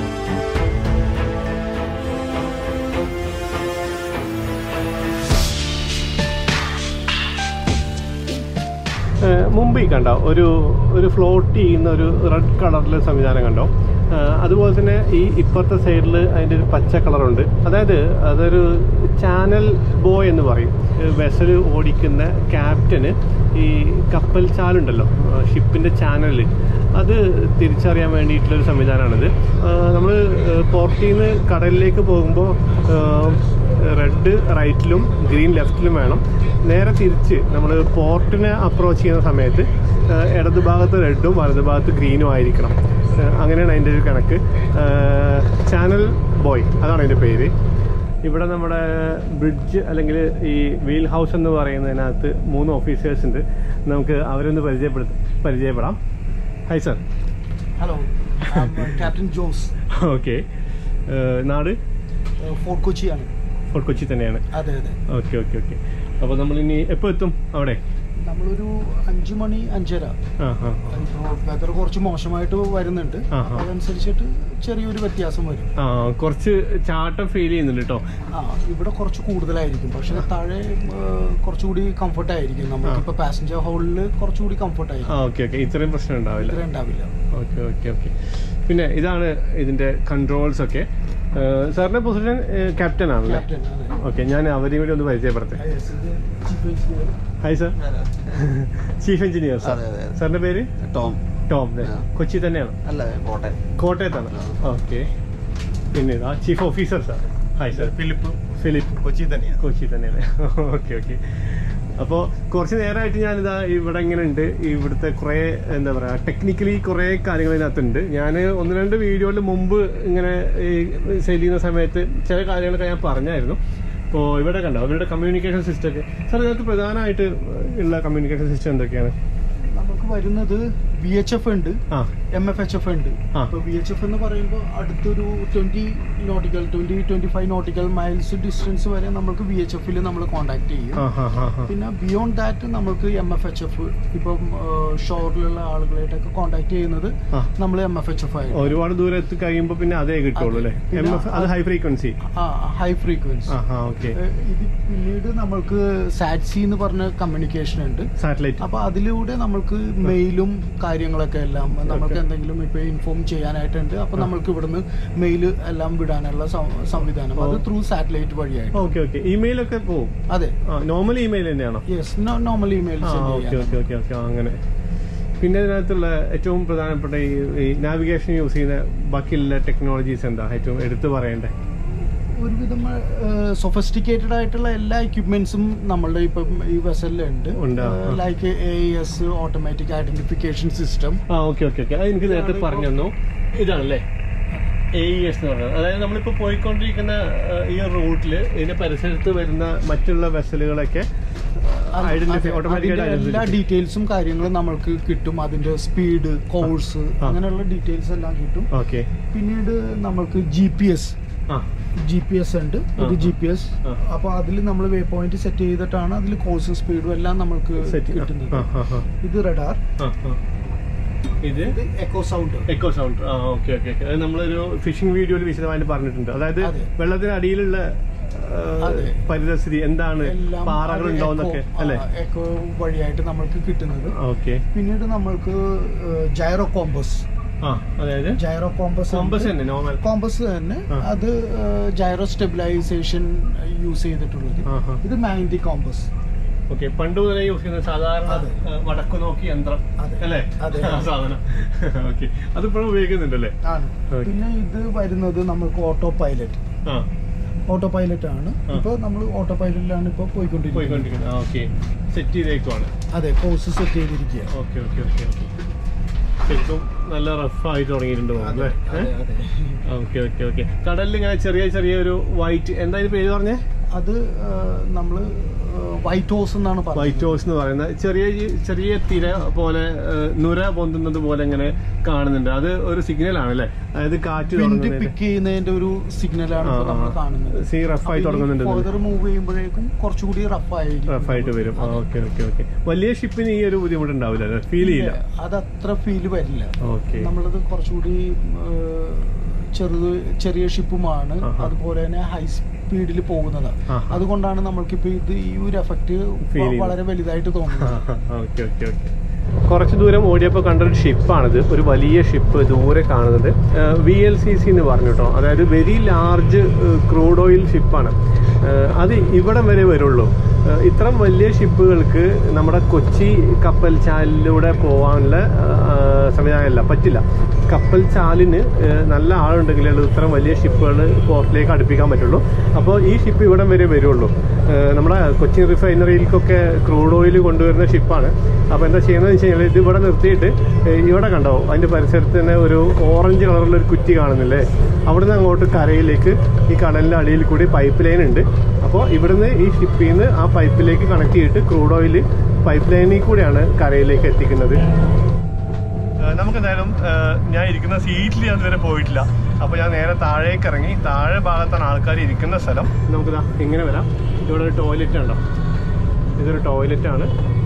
[SPEAKER 1] ഏഹ് മുംബൈ കണ്ടോ ഒരു ഒരു ഫ്ലോട്ട് ചെയ്യുന്ന ഒരു റെഡ് കളറിലെ സംവിധാനം കണ്ടോ ഏഹ് അതുപോലെ തന്നെ ഈ ഇപ്പുറത്തെ സൈഡിൽ അതിൻ്റെ ഒരു പച്ച കളറുണ്ട് അതായത് അതൊരു ചാനൽ ബോയ് എന്ന് പറയും വെസൽ ഓടിക്കുന്ന ക്യാപ്റ്റന് ഈ കപ്പൽ ചാലുണ്ടല്ലോ ഷിപ്പിൻ്റെ ചാനൽ അത് തിരിച്ചറിയാൻ വേണ്ടിയിട്ടുള്ളൊരു സംവിധാനമാണിത് നമ്മൾ പോർട്ടിൽ നിന്ന് കടലിലേക്ക് പോകുമ്പോൾ റെഡ് റൈറ്റിലും ഗ്രീൻ ലെഫ്റ്റിലും വേണം നേരെ തിരിച്ച് നമ്മൾ പോർട്ടിനെ അപ്രോച്ച് ചെയ്യുന്ന സമയത്ത് ഏഹ് ഇടത് ഭാഗത്ത് റെഡും വലത് ഭാഗത്ത് ഗ്രീനും ആയിരിക്കണം ഏഹ് അങ്ങനെയാണ് അതിൻ്റെ ഒരു കണക്ക് ചാനൽ ബോയ് അതാണ് അതിൻ്റെ പേര് ഇവിടെ നമ്മുടെ ബ്രിഡ്ജ് അല്ലെങ്കിൽ ഈ വീൽ ഹൗസ് എന്ന് പറയുന്നതിനകത്ത് മൂന്ന് ഓഫീസേഴ്സ് ഉണ്ട് നമുക്ക് അവരൊന്ന് പരിചയപ്പെടുത്ത പരിചയപ്പെടാം hi sir
[SPEAKER 3] Hello, I'm uh, Captain Jones.
[SPEAKER 1] Okay നാട്
[SPEAKER 3] Uh, ഫോർട്ട് കൊച്ചിയാണ്
[SPEAKER 1] ഫോർട്ട് കൊച്ചി തന്നെയാണ്
[SPEAKER 3] അതെ അതെ
[SPEAKER 1] ഓക്കെ ഓക്കെ ഓക്കെ അപ്പോൾ നമ്മൾ ഇനി എപ്പോൾ എത്തും അവിടെ
[SPEAKER 3] നമ്മളൊരു അഞ്ചു മണി അഞ്ചര
[SPEAKER 1] ആ ആ
[SPEAKER 3] ഇപ്പോൾ വെതർ കുറച്ച് മോശമായിട്ട് വരുന്നുണ്ട്
[SPEAKER 1] ആഹാ.
[SPEAKER 3] അതനുസരിച്ചിട്ട് ചെറിയൊരു വ്യത്യാസം വരും
[SPEAKER 1] ആ കുറച്ച് ചാട്ടം ഫീൽ ചെയ്യുന്നുണ്ട് കേട്ടോ
[SPEAKER 3] ആ ഇവിടെ കുറച്ച് കൂടുതലായിരിക്കും പക്ഷെ താഴെ uh, കുറച്ചുകൂടി കംഫർട്ട് ആയിരിക്കും നമുക്കിപ്പോൾ പാസഞ്ചർ ഹോളിൽ കുറച്ചുകൂടി കംഫർട്ട്
[SPEAKER 1] ആ
[SPEAKER 3] ആയിരിക്കും
[SPEAKER 1] ഓക്കെ ഓക്കെ ഇത്രയും പ്രശ്നം ഉണ്ടാവില്ല
[SPEAKER 3] ഇത്ര ഉണ്ടാവില്ല
[SPEAKER 1] ഓക്കെ ഓക്കെ ഓക്കെ പിന്നെ ഇതാണ് ഇതിന്റെ കൺട്രോൾസ് ഒക്കെ സാറിന്റെ പൊസിഷൻ ക്യാപ്റ്റൻ ആണല്ലേ
[SPEAKER 3] ക്യാപ്റ്റൻ അതെ
[SPEAKER 1] ഓക്കെ ഞാൻ അവരെയും കൂടി ഒന്ന് പരിചയപ്പെടുത്തേ
[SPEAKER 3] Yes, ഇത് chief engineer.
[SPEAKER 1] Hi sir chief engineer sir
[SPEAKER 4] അതെ, അതെ, അതെ.
[SPEAKER 1] സാറിന്റെ പേര്
[SPEAKER 4] ടോം
[SPEAKER 1] ടോം ദേ.
[SPEAKER 4] ആ.
[SPEAKER 1] കൊച്ചി തന്നെയാണ്
[SPEAKER 4] അല്ല കോട്ടയം
[SPEAKER 1] കോട്ടയത്താണ് ഓക്കെ പിന്നെ ഇതാ chief officer sir hi sir
[SPEAKER 2] Philip
[SPEAKER 1] Philip
[SPEAKER 2] Kochi തന്നെയാണ്
[SPEAKER 1] കൊച്ചി തന്നെയാണ് ഓക്കെ ഓക്കെ അപ്പോൾ കുറച്ച് നേരമായിട്ട് ഞാനിതാ ഇവിടെ ഇങ്ങനെ ഉണ്ട് ഇവിടുത്തെ കുറേ എന്താ പറയുക ടെക്നിക്കലി കുറേ കാര്യങ്ങൾ ഇതിനകത്തുണ്ട് ഞാൻ ഒന്ന് രണ്ട് വീഡിയോയിൽ മുമ്പ് ഇങ്ങനെ ഈ സെയിൽ ചെയ്യുന്ന സമയത്ത് ചില കാര്യങ്ങളൊക്കെ ഞാൻ പറഞ്ഞായിരുന്നു അപ്പോൾ ഇവിടെ കണ്ടോ ഇവരുടെ കമ്മ്യൂണിക്കേഷൻ സിസ്റ്റം ഒക്കെ സാർ ഇതിനകത്ത് പ്രധാനമായിട്ട് ഉള്ള കമ്മ്യൂണിക്കേഷൻ സിസ്റ്റം എന്തൊക്കെയാണ്
[SPEAKER 3] നമുക്ക് വരുന്നത് വി എച്ച് എഫ് ഉണ്ട്
[SPEAKER 1] ആ
[SPEAKER 3] എം എഫ് എച്ച് എഫ് ഉണ്ട്
[SPEAKER 1] ആ.
[SPEAKER 3] ഇപ്പൊ വി എച്ച് എഫ് എന്ന് പറയുമ്പോൾ അടുത്തൊരു twenty nautical twenty twenty five nautical miles distance വരെ നമുക്ക് വി എച്ച് എഫിൽ നമ്മൾ കോൺടാക്ട് ചെയ്യും
[SPEAKER 1] ആ ഹാ ഹാ ഹാ
[SPEAKER 3] പിന്നെ ബിയോണ്ട് ദാറ്റ് നമുക്ക് എം എഫ് എച്ച് എഫ് ഇപ്പം ഷോറിലുള്ള ആളുകളായിട്ടൊക്കെ കോൺടാക്ട് ചെയ്യുന്നത്
[SPEAKER 1] ആ.
[SPEAKER 3] നമ്മൾ എം എഫ് എച്ച് എഫ് ആയിരുന്നു
[SPEAKER 1] ഒരുപാട് ദൂരം എത്തി കഴിയുമ്പോൾ പിന്നെ അതേ കിട്ടുള്ളൂ അല്ലേ
[SPEAKER 3] അതെ.
[SPEAKER 1] എം
[SPEAKER 3] പിന്നെ
[SPEAKER 1] എഫ് അത് ഹൈ ഫ്രീക്വൻസി
[SPEAKER 3] ഹൈ ഫ്രീക്വൻസി
[SPEAKER 1] ആ ഹാ ഓക്കെ
[SPEAKER 3] ഇത് പിന്നീട് നമ്മൾക്ക് സാറ്റ് സി എന്ന് പറഞ്ഞ കമ്മ്യൂണിക്കേഷൻ ഉണ്ട്
[SPEAKER 1] സാറ്റലൈറ്റ്
[SPEAKER 3] അപ്പൊ അതിലൂടെ നമ്മൾക്ക് മെയിലും കാര്യങ്ങളൊക്കെ എല്ലാം നമ്മൾക്ക്
[SPEAKER 1] Okay.
[SPEAKER 3] എന്തെങ്കിലും ഇപ്പൊ ഇൻഫോം ചെയ്യാനായിട്ടുണ്ട് അപ്പൊ നമ്മൾക്ക് ഇവിടുന്ന് മെയിൽ എല്ലാം വിടാനുള്ള സം- സംവിധാനം അത്
[SPEAKER 1] Oh.
[SPEAKER 3] ത്രൂ സാറ്റലൈറ്റ് വഴിയായിട്ട്
[SPEAKER 1] ഓക്കെ ഓക്കെ ഇമെയിൽ ഒക്കെ പോവും
[SPEAKER 3] അതെ
[SPEAKER 1] നോർമൽ ഇമെയിൽ തന്നെയാണോ
[SPEAKER 3] യെസ് നോർമൽ ഇമെയിൽ
[SPEAKER 1] ആ ഓക്കെ ഓക്കെ ഓക്കെ ഓക്കെ അങ്ങനെ പിന്നെ ഇതിനകത്തുള്ള ഏറ്റവും പ്രധാനപ്പെട്ട ഈ ഈ നാവിഗേഷൻ യൂസ് ചെയ്യുന്ന ബാക്കിയുള്ള ടെക്നോളജീസ് എന്താ ഏറ്റവും എടുത്തു പറയണ്ടേ
[SPEAKER 3] ഒരുവിധം സൊഫിസ്റ്റിക്കേറ്റഡ് ആയിട്ടുള്ള എല്ലാ എക്യുപ്മെന്റ്സും നമ്മളുടെ ഇപ്പം ഈ വെസലിലുണ്ട്
[SPEAKER 1] ഉണ്ട്, ആ.
[SPEAKER 3] Like A S automatic identification system
[SPEAKER 1] ആ ഓക്കെ ഓക്കെ ഓക്കെ അത് എനിക്ക് നേരത്തെ പറഞ്ഞു തന്നു ഇതാണല്ലേ എ ഇ എസ് എന്ന് പറഞ്ഞത് അതായത് നമ്മളിപ്പോൾ പോയിക്കൊണ്ടിരിക്കുന്ന ആ, ഈ റൂട്ടിൽ ഇതിന്റെ പരിസരത്ത് വരുന്ന മറ്റുള്ള വെസലുകളൊക്കെ ഐഡന്റിഫൈ ഓട്ടോമാറ്റിക്കായിട്ട്
[SPEAKER 3] എല്ലാ
[SPEAKER 1] ഐഡന്റിഫൈ
[SPEAKER 3] ഡീറ്റെയിൽസും കാര്യങ്ങളും നമ്മൾക്ക് കിട്ടും അതിന്റെ സ്പീഡ് കോഴ്സ്
[SPEAKER 1] ആ.
[SPEAKER 3] അങ്ങനെയുള്ള ഡീറ്റെയിൽസ് എല്ലാം കിട്ടും
[SPEAKER 1] ഓക്കെ
[SPEAKER 3] പിന്നീട് നമ്മൾക്ക് ജി പി എസ്
[SPEAKER 1] ആ
[SPEAKER 3] ജി പി എസ് ഉണ്ട് ഇത്
[SPEAKER 1] ആ,
[SPEAKER 3] ജി പി എസ്
[SPEAKER 1] ആ.
[SPEAKER 3] അപ്പൊ അതിൽ നമ്മൾ വേ പോയിന്റ് സെറ്റ് ചെയ്തിട്ടാണ് അതിൽ കോഴ്സും സ്പീഡും എല്ലാം നമ്മൾക്ക്
[SPEAKER 1] സെറ്റ്
[SPEAKER 3] കിട്ടുന്നത്
[SPEAKER 1] ആ ആ ആ
[SPEAKER 3] ഇത് റഡാർ
[SPEAKER 1] ആ ആ ഇത്
[SPEAKER 3] ഇത് എക്കോ സൗണ്ട്
[SPEAKER 1] എക്കോ സൗണ്ട് ആ ഓക്കെ ഓക്കെ അത് നമ്മളൊരു ഫിഷിംഗ് വീഡിയോയിൽ വിശദമായിട്ട് പറഞ്ഞിട്ടുണ്ട് അതായത്
[SPEAKER 3] അതെ.
[SPEAKER 1] വെള്ളത്തിനടിയിലുള്ള ആ,
[SPEAKER 3] അതെ.
[SPEAKER 1] പരിതസ്ഥിതി എന്താണ്
[SPEAKER 3] എല്ലാം
[SPEAKER 1] പാറകൾ
[SPEAKER 3] അത്
[SPEAKER 1] ഉണ്ടോന്നൊക്കെ
[SPEAKER 3] echo-
[SPEAKER 1] അല്ലേ
[SPEAKER 3] ആ, എക്കോ വഴിയായിട്ട് നമ്മൾക്ക് കിട്ടുന്നത്
[SPEAKER 1] ഓക്കെ
[SPEAKER 3] പിന്നീട് നമ്മൾക്ക് ജൈറോ കോമ്പസ്
[SPEAKER 1] ആ അതായത്
[SPEAKER 3] ജൈറോ കോമ്പസ്
[SPEAKER 1] കോമ്പസ് തന്നെ നോർമൽ
[SPEAKER 3] കോമ്പസ് തന്നെ
[SPEAKER 1] ആ.
[SPEAKER 3] അത് ജൈറോ സ്റ്റെബിലൈസേഷൻ യൂസ് ചെയ്തിട്ടുള്ളത്
[SPEAKER 1] ആ, ആ.
[SPEAKER 3] ഇത് മാഗ്നറ്റിക് കോമ്പസ്
[SPEAKER 1] ഓക്കെ പണ്ട് മുതലേ യൂസ് ചെയ്യുന്ന സാധാരണ
[SPEAKER 3] അതെ.
[SPEAKER 1] ആ, വടക്കു നോക്കി യന്ത്രം
[SPEAKER 3] അതെ.
[SPEAKER 1] അല്ലേ
[SPEAKER 3] അതെ.
[SPEAKER 1] ആ സാധനം ഓക്കെ അതിപ്പോഴും ഉപയോഗിക്കുന്നുണ്ടല്ലേ
[SPEAKER 3] ആണ്
[SPEAKER 1] Okay.
[SPEAKER 3] പിന്നെ ഇത് വരുന്നത് നമ്മൾക്ക് ഓട്ടോ പൈലറ്റ്
[SPEAKER 1] ആ
[SPEAKER 3] ഓട്ടോ പൈലറ്റ് ആണ്
[SPEAKER 1] ആ.
[SPEAKER 3] ഇപ്പൊ നമ്മൾ ഓട്ടോ പൈലറ്റിലാണ് ഇപ്പൊ പോയിക്കൊണ്ടിരിക്കുന്നത്
[SPEAKER 1] പോയിക്കൊണ്ടിരിക്കുന്നത് ഓക്കെ സെറ്റ് ചെയ്തേക്കുവാണ്
[SPEAKER 3] അതെ കോഴ്സ് സെറ്റ് ചെയ്തിരിക്കുക
[SPEAKER 1] ഓക്കെ ഓക്കെ ഓക്കെ ഓക്കെ ശരിക്കും നല്ല റഫ് ആയി തുടങ്ങിയിട്ടുണ്ട്
[SPEAKER 3] അതെ
[SPEAKER 1] തോന്നുന്നു
[SPEAKER 3] അതെ അതെ
[SPEAKER 1] ഓക്കെ ഓക്കെ ഓക്കെ കടലിൽ ഇങ്ങനെ ചെറിയ ചെറിയ ഒരു വൈറ്റ് എന്തായാലും പേര് പറഞ്ഞേ
[SPEAKER 3] അത് നമ്മൾ വൈറ്റ് ഹോസ് എന്നാണ്
[SPEAKER 1] വൈറ്റ്
[SPEAKER 3] പറയുന്നത്
[SPEAKER 1] ഹോസ് എന്ന് പറയുന്നത് ചെറിയ ചെറിയ തിര പോലെ ആ, നുര പൊന്തുന്നത് പോലെ ഇങ്ങനെ കാണുന്നുണ്ട് അത് ഒരു സിഗ്നൽ ആണ് അല്ലേ അതായത് കാറ്റ്
[SPEAKER 3] വിൻഡ്
[SPEAKER 1] തുടങ്ങുന്നതിന്റെ
[SPEAKER 3] പിക്ക് ചെയ്യുന്നതിന്റെ ഒരു സിഗ്നലാണ്
[SPEAKER 1] ആ,
[SPEAKER 3] നമ്മൾ
[SPEAKER 1] ആ.
[SPEAKER 3] കാണുന്നത്
[SPEAKER 1] സീ റഫായി തുടങ്ങുന്നുണ്ട്
[SPEAKER 3] ഫർദർ മൂവ് ചെയ്യുമ്പോഴേക്കും കുറച്ചുകൂടി റഫ് ആയിരിക്കും
[SPEAKER 1] റഫായിട്ട് വരും ഓക്കെ ഓക്കെ ഓക്കെ വലിയ ഷിപ്പിന് ഈ ഒരു ബുദ്ധിമുട്ട് ഉണ്ടാവില്ല ഫീൽ ചെയ്യില്ല
[SPEAKER 3] അത് അത്ര ഫീൽ വരില്ല
[SPEAKER 1] ഓക്കെ
[SPEAKER 3] നമ്മളത് കുറച്ചുകൂടി ഏഹ്, ചെറുത് ചെറിയ ഷിപ്പുമാണ്
[SPEAKER 1] ആഹാ.
[SPEAKER 3] അതുപോലെ തന്നെ ഹൈ സ്പീഡിൽ പോകുന്നത്
[SPEAKER 1] ആഹാ.
[SPEAKER 3] അതുകൊണ്ടാണ് നമ്മൾക്കിപ്പോ ഇത് ഈ ഒരു എഫക്റ്റ്
[SPEAKER 1] Feel ചെയ്യുന്നത്.
[SPEAKER 3] വളരെ വലുതായിട്ട് തോന്നുന്നത്
[SPEAKER 1] ഓക്കെ ഓക്കെ ഓക്കെ കുറച്ച് ദൂരം ഓടിയപ്പോൾ കണ്ടൊരു ഷിപ്പാണിത് ഒരു വലിയ ഷിപ്പ് ദൂരെ കാണുന്നത് വി എൽ സി സി എന്ന് പറഞ്ഞു കേട്ടോ അതായത് വെരി ലാർജ് ക്രൂഡ് ഓയിൽ ഷിപ്പാണ് അത് ഇവിടം വരെ വരുള്ളൂ ഏഹ് ഇത്തരം വലിയ ഷിപ്പുകൾക്ക് നമ്മുടെ കൊച്ചി കപ്പൽ ചാലിലൂടെ പോകാനുള്ള ഏഹ് സംവിധാനമല്ല പറ്റില്ല കപ്പൽ ചാലിന് ഏഹ് നല്ല ആളുണ്ടെങ്കിലേ ഉള്ളൂ ഇത്തരം വലിയ ഷിപ്പുകൾ പോർട്ടിലേക്ക് അടുപ്പിക്കാൻ പറ്റുള്ളൂ അപ്പോൾ ഈ ഷിപ്പ് ഇവിടം വരെ വരുള്ളൂ ഏഹ് നമ്മുടെ കൊച്ചിൻ റിഫൈനറിയിലേക്കൊക്കെ ക്രൂഡ് ഓയിൽ കൊണ്ടുവരുന്ന ഷിപ്പാണ് അപ്പോൾ എന്താ ചെയ്യുന്നതെന്ന് വെച്ച് കഴിഞ്ഞാൽ ഇത് ഇവിടെ നിർത്തിയിട്ട് ഏഹ് ഇവിടെ കണ്ടോ അതിൻ്റെ പരിസരത്ത് തന്നെ ഒരു ഓറഞ്ച് കളറുള്ള ഒരു കുറ്റി കാണുന്നില്ലേ അവിടുന്ന് അങ്ങോട്ട് കരയിലേക്ക് ഈ കടലിൻ്റെ അടിയിൽ കൂടി പൈപ്പ് ലൈൻ ഉണ്ട് അപ്പോൾ ഇവിടുന്ന് ഈ ഷിപ്പിൽ നിന്ന് ആ പൈപ്പിലേക്ക് കണക്ട് ചെയ്തിട്ട് ക്രൂഡ് ഓയിൽ പൈപ്പ് ലൈനിൽ കൂടിയാണ് കരയിലേക്ക് എത്തിക്കുന്നത് നമുക്ക് എന്തായാലും ഞാൻ ഇരിക്കുന്ന സീറ്റിൽ ഞാൻ ഇതുവരെ പോയിട്ടില്ല അപ്പോൾ ഞാൻ നേരെ താഴേക്ക് ഇറങ്ങി താഴെ ഭാഗത്താണ് ആൾക്കാർ ഇരിക്കുന്ന സ്ഥലം നമുക്കിതാ ഇങ്ങനെ വരാം ഇവിടെ ഒരു ടോയ്ലറ്റ് ഉണ്ടോ ഇതൊരു ടോയ്ലറ്റാണ്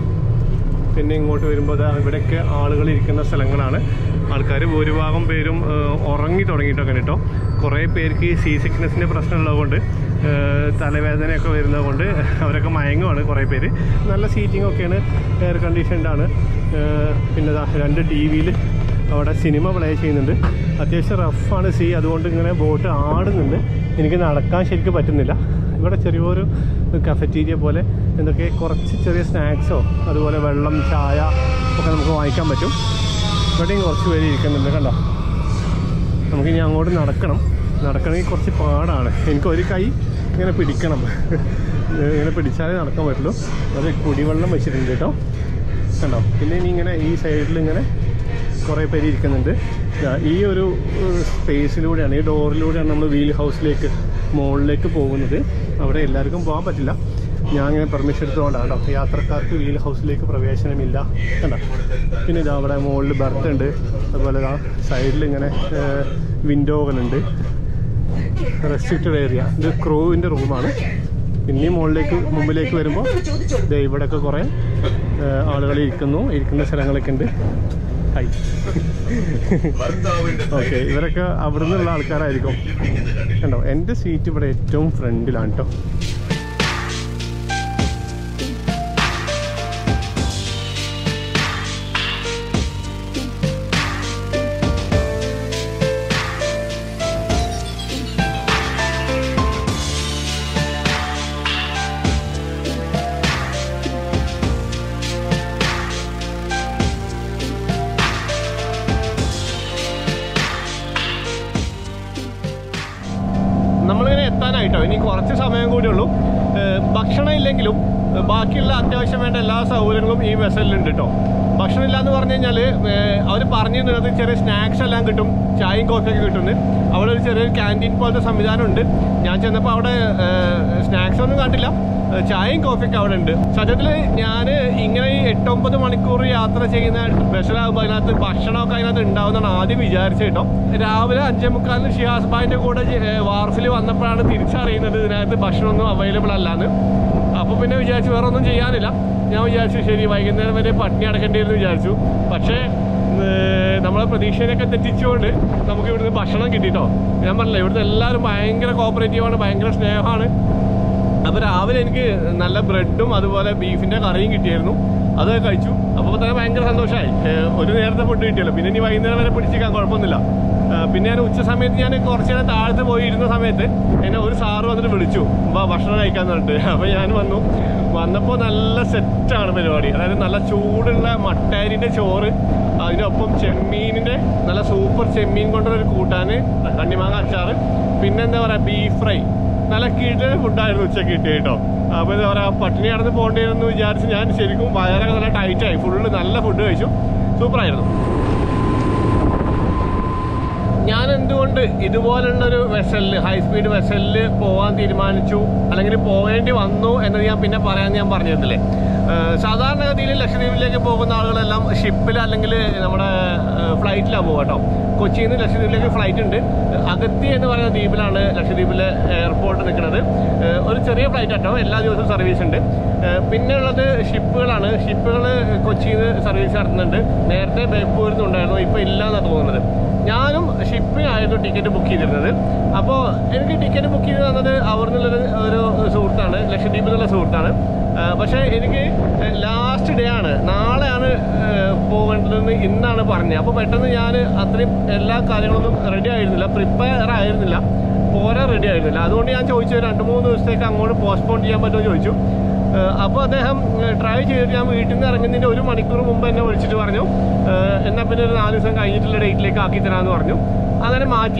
[SPEAKER 1] പിന്നെ ഇങ്ങോട്ട് വരുമ്പോൾ ദാ ഇവിടെയൊക്കെ ആളുകൾ ഇരിക്കുന്ന സ്ഥലങ്ങളാണ് ആൾക്കാർ ഭൂരിഭാഗം പേരും ഏഹ്, ഉറങ്ങി തുടങ്ങിയിട്ടൊക്കെ കേട്ടോ കുറേ പേർക്ക് ഈ സീ സിക്നസിൻ്റെ പ്രശ്നമുള്ളതുകൊണ്ട് ഏഹ്, തലവേദനയൊക്കെ വരുന്നത് കൊണ്ട് അവരൊക്കെ മയങ്ങുവാണ് കുറേ പേര് നല്ല സീറ്റിംഗ് ഒക്കെയാണ് എയർ കണ്ടീഷൻഡാണ് പിന്നെ ദാ രണ്ട് ടി വിയിൽ അവിടെ സിനിമ പ്ലേ ചെയ്യുന്നുണ്ട് അത്യാവശ്യം റഫാണ് സീ അതുകൊണ്ട് ഇങ്ങനെ ബോട്ട് ആടുന്നുണ്ട് എനിക്ക് നടക്കാൻ ശരിക്കും പറ്റുന്നില്ല ഇവിടെ ചെറിയൊരു കഫറ്റീരിയ പോലെ എന്തൊക്കെ കുറച്ച് ചെറിയ സ്നാക്സോ അതുപോലെ വെള്ളം ചായ ഒക്കെ നമുക്ക് വാങ്ങിക്കാൻ പറ്റും ഇവിടെയും കുറച്ച് പേര് ഇരിക്കുന്നുണ്ട് കണ്ടോ നമുക്കിനി അങ്ങോട്ട് നടക്കണം നടക്കണമെങ്കിൽ കുറച്ച് പാടാണ് എനിക്ക് ഒരു കൈ ഇങ്ങനെ പിടിക്കണം ഇങ്ങനെ പിടിച്ചാലേ നടക്കാൻ പറ്റുള്ളൂ അത് കുടിവെള്ളം വെച്ചിട്ടുണ്ട് കേട്ടോ കണ്ടോ പിന്നെ ഇനി ഇങ്ങനെ ഈ സൈഡിൽ ഇങ്ങനെ കുറേ പേര് ഇരിക്കുന്നുണ്ട് ദാ ഈ ഒരു സ്പേസിലൂടെയാണ് ഈ ഡോറിലൂടെയാണ് നമ്മൾ വീൽ ഹൗസിലേക്ക് മുകളിലേക്ക് പോകുന്നത് അവിടെ എല്ലാവർക്കും പോകാൻ പറ്റില്ല ഞാൻ ഇങ്ങനെ പെർമിഷൻ എടുത്തുകൊണ്ടാണ് കേട്ടോ യാത്രക്കാർക്ക് വീൽ ഹൗസിലേക്ക് പ്രവേശനമില്ല കണ്ടോ പിന്നെ ഇതാ അവിടെ മുകളിൽ ബർത്ത് ഉണ്ട് അതുപോലെ ഇതാ സൈഡിൽ ഇങ്ങനെ വിൻഡോകളുണ്ട് റെസ്ട്രിക്റ്റഡ് ഏരിയ ഇത് ക്രൂവിൻ്റെ റൂമാണ് പിന്നെയും മുകളിലേക്ക് മുമ്പിലേക്ക് വരുമ്പോൾ ദേ ഇവിടെയൊക്കെ കുറേ ആളുകൾ ഇരിക്കുന്നു ഇരിക്കുന്ന സ്ഥലങ്ങളൊക്കെ ഉണ്ട് ഹൈ ഓക്കെ ഇവരൊക്കെ അവിടെ നിന്നുള്ള ആൾക്കാരായിരിക്കും കണ്ടോ എൻ്റെ സീറ്റ് ഇവിടെ ഏറ്റവും ഫ്രണ്ടിലാണ് കേട്ടോ നമ്മളിങ്ങനെ എത്താനായിട്ടോ ഇനി കുറച്ച് സമയം കൂടി ഉള്ളൂ ഏഹ് ഭക്ഷണം ഇല്ലെങ്കിലും ഏഹ് ബാക്കിയുള്ള അത്യാവശ്യം വേണ്ട എല്ലാ സൗകര്യങ്ങളും ഈ വെസലിലുണ്ട് കേട്ടോ ഭക്ഷണം ഇല്ല എന്ന് പറഞ്ഞു കഴിഞ്ഞാൽ അവർ പറഞ്ഞു തന്നത് ചെറിയ സ്നാക്സ് എല്ലാം കിട്ടും ചായയും കോഫിയൊക്കെ കിട്ടുന്നു അവിടെ ഒരു ചെറിയൊരു ക്യാൻറ്റീൻ പോലത്തെ സംവിധാനം ഉണ്ട് ഞാൻ ചെന്നപ്പോൾ അവിടെ സ്നാക്സ് ഒന്നും കണ്ടില്ല ഏഹ് ചായയും കോഫിയൊക്കെ അവിടെ ഉണ്ട് സത്യത്തിൽ ഞാൻ ഇങ്ങനെ ഈ എട്ടൊമ്പത് മണിക്കൂർ യാത്ര ചെയ്യുന്ന ബസ്സിലാകുമ്പോൾ അതിനകത്ത് ഭക്ഷണമൊക്കെ അതിനകത്ത് ഉണ്ടാവുന്നതാണ് ആദ്യം വിചാരിച്ചത് കേട്ടോ രാവിലെ അഞ്ചേ മുക്കാലിന് ഷിയാസ് ബായിൻ്റെ കൂടെ വാർഫിൽ വന്നപ്പോഴാണ് തിരിച്ചറിയുന്നത് ഇതിനകത്ത് ഭക്ഷണമൊന്നും അവൈലബിൾ അല്ലാന്ന് അപ്പോൾ പിന്നെ വിചാരിച്ചു വേറെ ഒന്നും ചെയ്യാനില്ല ഞാൻ വിചാരിച്ചു ശരി വൈകുന്നേരം വരെ പട്ടിണി അടക്കേണ്ടി എന്ന് വിചാരിച്ചു പക്ഷേ ഏർ നമ്മളെ പ്രതീക്ഷയൊക്കെ തെറ്റിച്ചുകൊണ്ട് നമുക്ക് ഇവിടുന്ന് ഭക്ഷണം കിട്ടിട്ടോ ഞാൻ പറഞ്ഞില്ല ഇവിടുത്തെ എല്ലാവരും ഭയങ്കര കോപ്പറേറ്റീവാണ് ഭയങ്കര സ്നേഹമാണ് അപ്പോൾ രാവിലെ എനിക്ക് നല്ല ബ്രെഡും അതുപോലെ ബീഫിൻ്റെ കറിയും കിട്ടിയായിരുന്നു അത് കഴിച്ചു അപ്പോൾ തന്നെ ഭയങ്കര സന്തോഷമായി ഏഹ് ഒരു നേരത്തെ ഫുഡ് കിട്ടിയല്ലോ പിന്നെ ഇനി വൈകുന്നേരം വരെ പിടിച്ചിരിക്കാൻ കുഴപ്പമൊന്നുമില്ല ഏഹ് പിന്നെ ഞാൻ ഉച്ച സമയത്ത് ഞാൻ കുറച്ച് നേരം താഴത്ത് പോയി ഇരുന്ന സമയത്ത് എന്നെ ഒരു സാറ് വന്നിട്ട് വിളിച്ചു വാ ഭക്ഷണം കഴിക്കാൻ പറഞ്ഞിട്ട് അപ്പോൾ ഞാൻ വന്നു വന്നപ്പോൾ നല്ല സെറ്റാണ് പരിപാടി അതായത് നല്ല ചൂടുള്ള മട്ടാരിൻ്റെ ചോറ് അതിനൊപ്പം ചെമ്മീനിൻ്റെ നല്ല സൂപ്പർ ചെമ്മീൻ കൊണ്ടുള്ള ഒരു കൂട്ടാന് കണ്ണിമാങ്ങ അച്ചാറ് പിന്നെന്താ പറയുക ബീഫ് ഫ്രൈ നല്ല കിട ഫുഡായിരുന്നു ഉച്ചക്ക് കിട്ടിയ കേട്ടോ അപ്പോൾ എന്താ പറയുക പട്ടിണി കടന്ന് പോകേണ്ടിയെന്ന് വിചാരിച്ച് ഞാൻ ശരിക്കും വയറൊക്കെ നല്ല ടൈറ്റായി ഫുള്ള് നല്ല ഫുഡ് കഴിച്ചു സൂപ്പറായിരുന്നു ഞാൻ എന്തുകൊണ്ട് ഇതുപോലുള്ള ഒരു വെസലിൽ ഹൈ സ്പീഡ് വെസലിൽ പോകാൻ തീരുമാനിച്ചു അല്ലെങ്കിൽ പോകേണ്ടി വന്നു എന്നത് ഞാൻ പിന്നെ പറയാൻ ഞാൻ പറഞ്ഞിരുന്നില്ലേ ഏഹ് സാധാരണഗതിയിൽ ലക്ഷദ്വീപിലേക്ക് പോകുന്ന ആളുകളെല്ലാം ഷിപ്പിൽ അല്ലെങ്കിൽ നമ്മുടെ ഫ്ലൈറ്റിലാണ് പോകുക കേട്ടോ കൊച്ചിയിൽ നിന്ന് ലക്ഷദ്വീപിലേക്ക് ഫ്ലൈറ്റ് ഉണ്ട് അഗത്തി എന്ന് പറയുന്ന ദ്വീപിലാണ് ലക്ഷദ്വീപിലെ എയർപോർട്ട് നിൽക്കുന്നത് ഏഹ് ഒരു ചെറിയ ഫ്ലൈറ്റ് കേട്ടോ എല്ലാ ദിവസവും സർവീസ് ഉണ്ട് ഏഹ് പിന്നെ ഉള്ളത് ഷിപ്പുകളാണ് ഷിപ്പുകൾ കൊച്ചിയിൽ നിന്ന് സർവീസ് നടത്തുന്നുണ്ട് നേരത്തെ ബേപ്പൂരിൽ നിന്നുണ്ടായിരുന്നു ഇപ്പോൾ ഇല്ല എന്നാണ് തോന്നുന്നത് ഞാനും ഷിപ്പിനായിരുന്നു ടിക്കറ്റ് ബുക്ക് ചെയ്തിരുന്നത് അപ്പോൾ എനിക്ക് ടിക്കറ്റ് ബുക്ക് ചെയ്ത് തന്നത് അവിടെ നിന്നുള്ളൊരു ഒരു സുഹൃത്താണ് ലക്ഷദ്വീപിൽ നിന്നുള്ള സുഹൃത്താണ് ആ, പക്ഷേ എനിക്ക് ലാസ്റ്റ് ഡേ ആണ് നാളെയാണ് ആ, പോകേണ്ടതെന്ന് ഇന്നാണ് പറഞ്ഞത് അപ്പോൾ പെട്ടെന്ന് ഞാൻ അത്രയും എല്ലാ കാര്യങ്ങളൊന്നും റെഡി ആയിരുന്നില്ല പ്രിപ്പയർ ആയിരുന്നില്ല പോരാൻ റെഡി ആയിരുന്നില്ല അതുകൊണ്ട് ഞാൻ ചോദിച്ചു രണ്ട് മൂന്ന് ദിവസത്തേക്ക് അങ്ങോട്ട് പോസ്റ്റ്പോൺ ചെയ്യാൻ പറ്റുമോ എന്ന് ചോദിച്ചു അപ്പോൾ അദ്ദേഹം ട്രൈ ചെയ്തിട്ട് ഞാൻ വീട്ടിൽ നിന്ന് ഇറങ്ങുന്നതിൻ്റെ ഒരു മണിക്കൂർ മുമ്പ് എന്നെ വിളിച്ചിട്ട് പറഞ്ഞു ഏഹ് എന്നാൽ പിന്നെ ഒരു നാല് ദിവസം കഴിഞ്ഞിട്ടുള്ള ഡേറ്റിലേക്ക് ആക്കി തരാമെന്ന് പറഞ്ഞു അങ്ങനെ മാറ്റി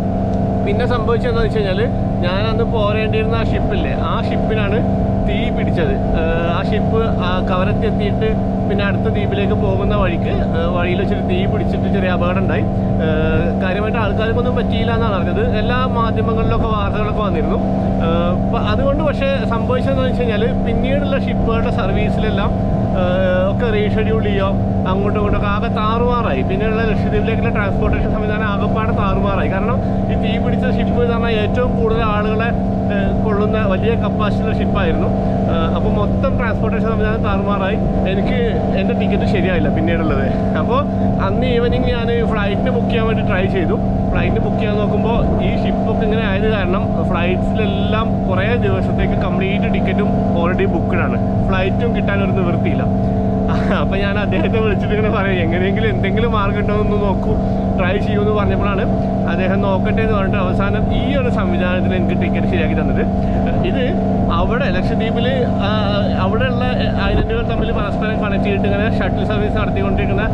[SPEAKER 1] പിന്നെ സംഭവിച്ചതെന്ന് വെച്ച് കഴിഞ്ഞാൽ ഞാൻ അന്ന് പോരേണ്ടിയിരുന്ന ആ ഷിപ്പില്ലേ ആ ഷിപ്പിനാണ് തീ പിടിച്ചത് ഏഹ് ആ ഷിപ്പ് കവരത്തി എത്തിയിട്ട് പിന്നെ അടുത്ത ദ്വീപിലേക്ക് പോകുന്ന വഴിക്ക് ഏഹ് വഴിയിൽ വെച്ചിട്ട് തീ പിടിച്ചിട്ട് ചെറിയ അപകടം ഉണ്ടായി ഏഹ് കാര്യമായിട്ട് ആൾക്കാർക്കൊന്നും പറ്റിയില്ല എന്നാണ് അറിഞ്ഞത് എല്ലാ മാധ്യമങ്ങളിലൊക്കെ വാർത്തകളൊക്കെ വന്നിരുന്നു ഏഹ് അപ്പൊ അതുകൊണ്ട് പക്ഷേ സംഭവിച്ചതെന്ന് വെച്ച് കഴിഞ്ഞാൽ പിന്നീടുള്ള ഷിപ്പുകളുടെ സർവീസിലെല്ലാം ഏഹ് ഒക്കെ റീഷെഡ്യൂൾ ചെയ്യുക അങ്ങോട്ടും ഇങ്ങോട്ടൊക്കെ ആകെ താറുമാറായി പിന്നെയുള്ള ലക്ഷദ്വീപിലേക്കുള്ള ട്രാൻസ്പോർട്ടേഷൻ സംവിധാനം ആകെപ്പാടെ താറുമാറായി കാരണം ഈ തീ പിടിച്ച ഷിപ്പ് എന്ന് പറഞ്ഞാൽ ഏറ്റവും കൂടുതൽ ആളുകളെ ഏഹ് കൊള്ളുന്ന വലിയ കപ്പാസിറ്റിയുള്ള ഷിപ്പായിരുന്നു അപ്പോൾ മൊത്തം ട്രാൻസ്പോർട്ടേഷൻ സംവിധാനം താറുമാറായി എനിക്ക് എൻ്റെ ടിക്കറ്റ് ശരിയായില്ല പിന്നീടുള്ളത് അപ്പോൾ അന്ന് ഈവനിങ് ഞാൻ ഫ്ലൈറ്റിന് ബുക്ക് ചെയ്യാൻ വേണ്ടി ട്രൈ ചെയ്തു ഫ്ലൈറ്റ് ബുക്ക് ചെയ്യാൻ നോക്കുമ്പോൾ ഈ ഷിപ്പൊക്കെ ഇങ്ങനെ ആയത് കാരണം ഫ്ലൈറ്റ്സിലെല്ലാം കുറേ ദിവസത്തേക്ക് കംപ്ലീറ്റ് ടിക്കറ്റും ഓൾറെഡി ബുക്ക്ഡ് ആണ് ഫ്ലൈറ്റും കിട്ടാൻ ഒരു നിവൃത്തിയില്ല അപ്പം ഞാൻ അദ്ദേഹത്തെ വിളിച്ചിട്ട് ഇങ്ങനെ പറയും എങ്ങനെയെങ്കിലും എന്തെങ്കിലും മാർഗം ഉണ്ടോ എന്ന് നോക്കൂ ട്രൈ ചെയ്യുമെന്ന് പറഞ്ഞപ്പോഴാണ് അദ്ദേഹം നോക്കട്ടെ എന്ന് പറഞ്ഞിട്ട് അവസാനം ഈ ഒരു സംവിധാനത്തിന് എനിക്ക് ടിക്കറ്റ് ശരിയാക്കി തന്നത് ഇത് അവിടെ ലക്ഷദ്വീപിൽ അവിടെയുള്ള ഐലൻഡുകൾ തമ്മിൽ പരസ്പരം കണക്ട് ചെയ്തിട്ട് ഇങ്ങനെ ഷട്ടിൽ സർവീസ് നടത്തിക്കൊണ്ടിരിക്കുന്ന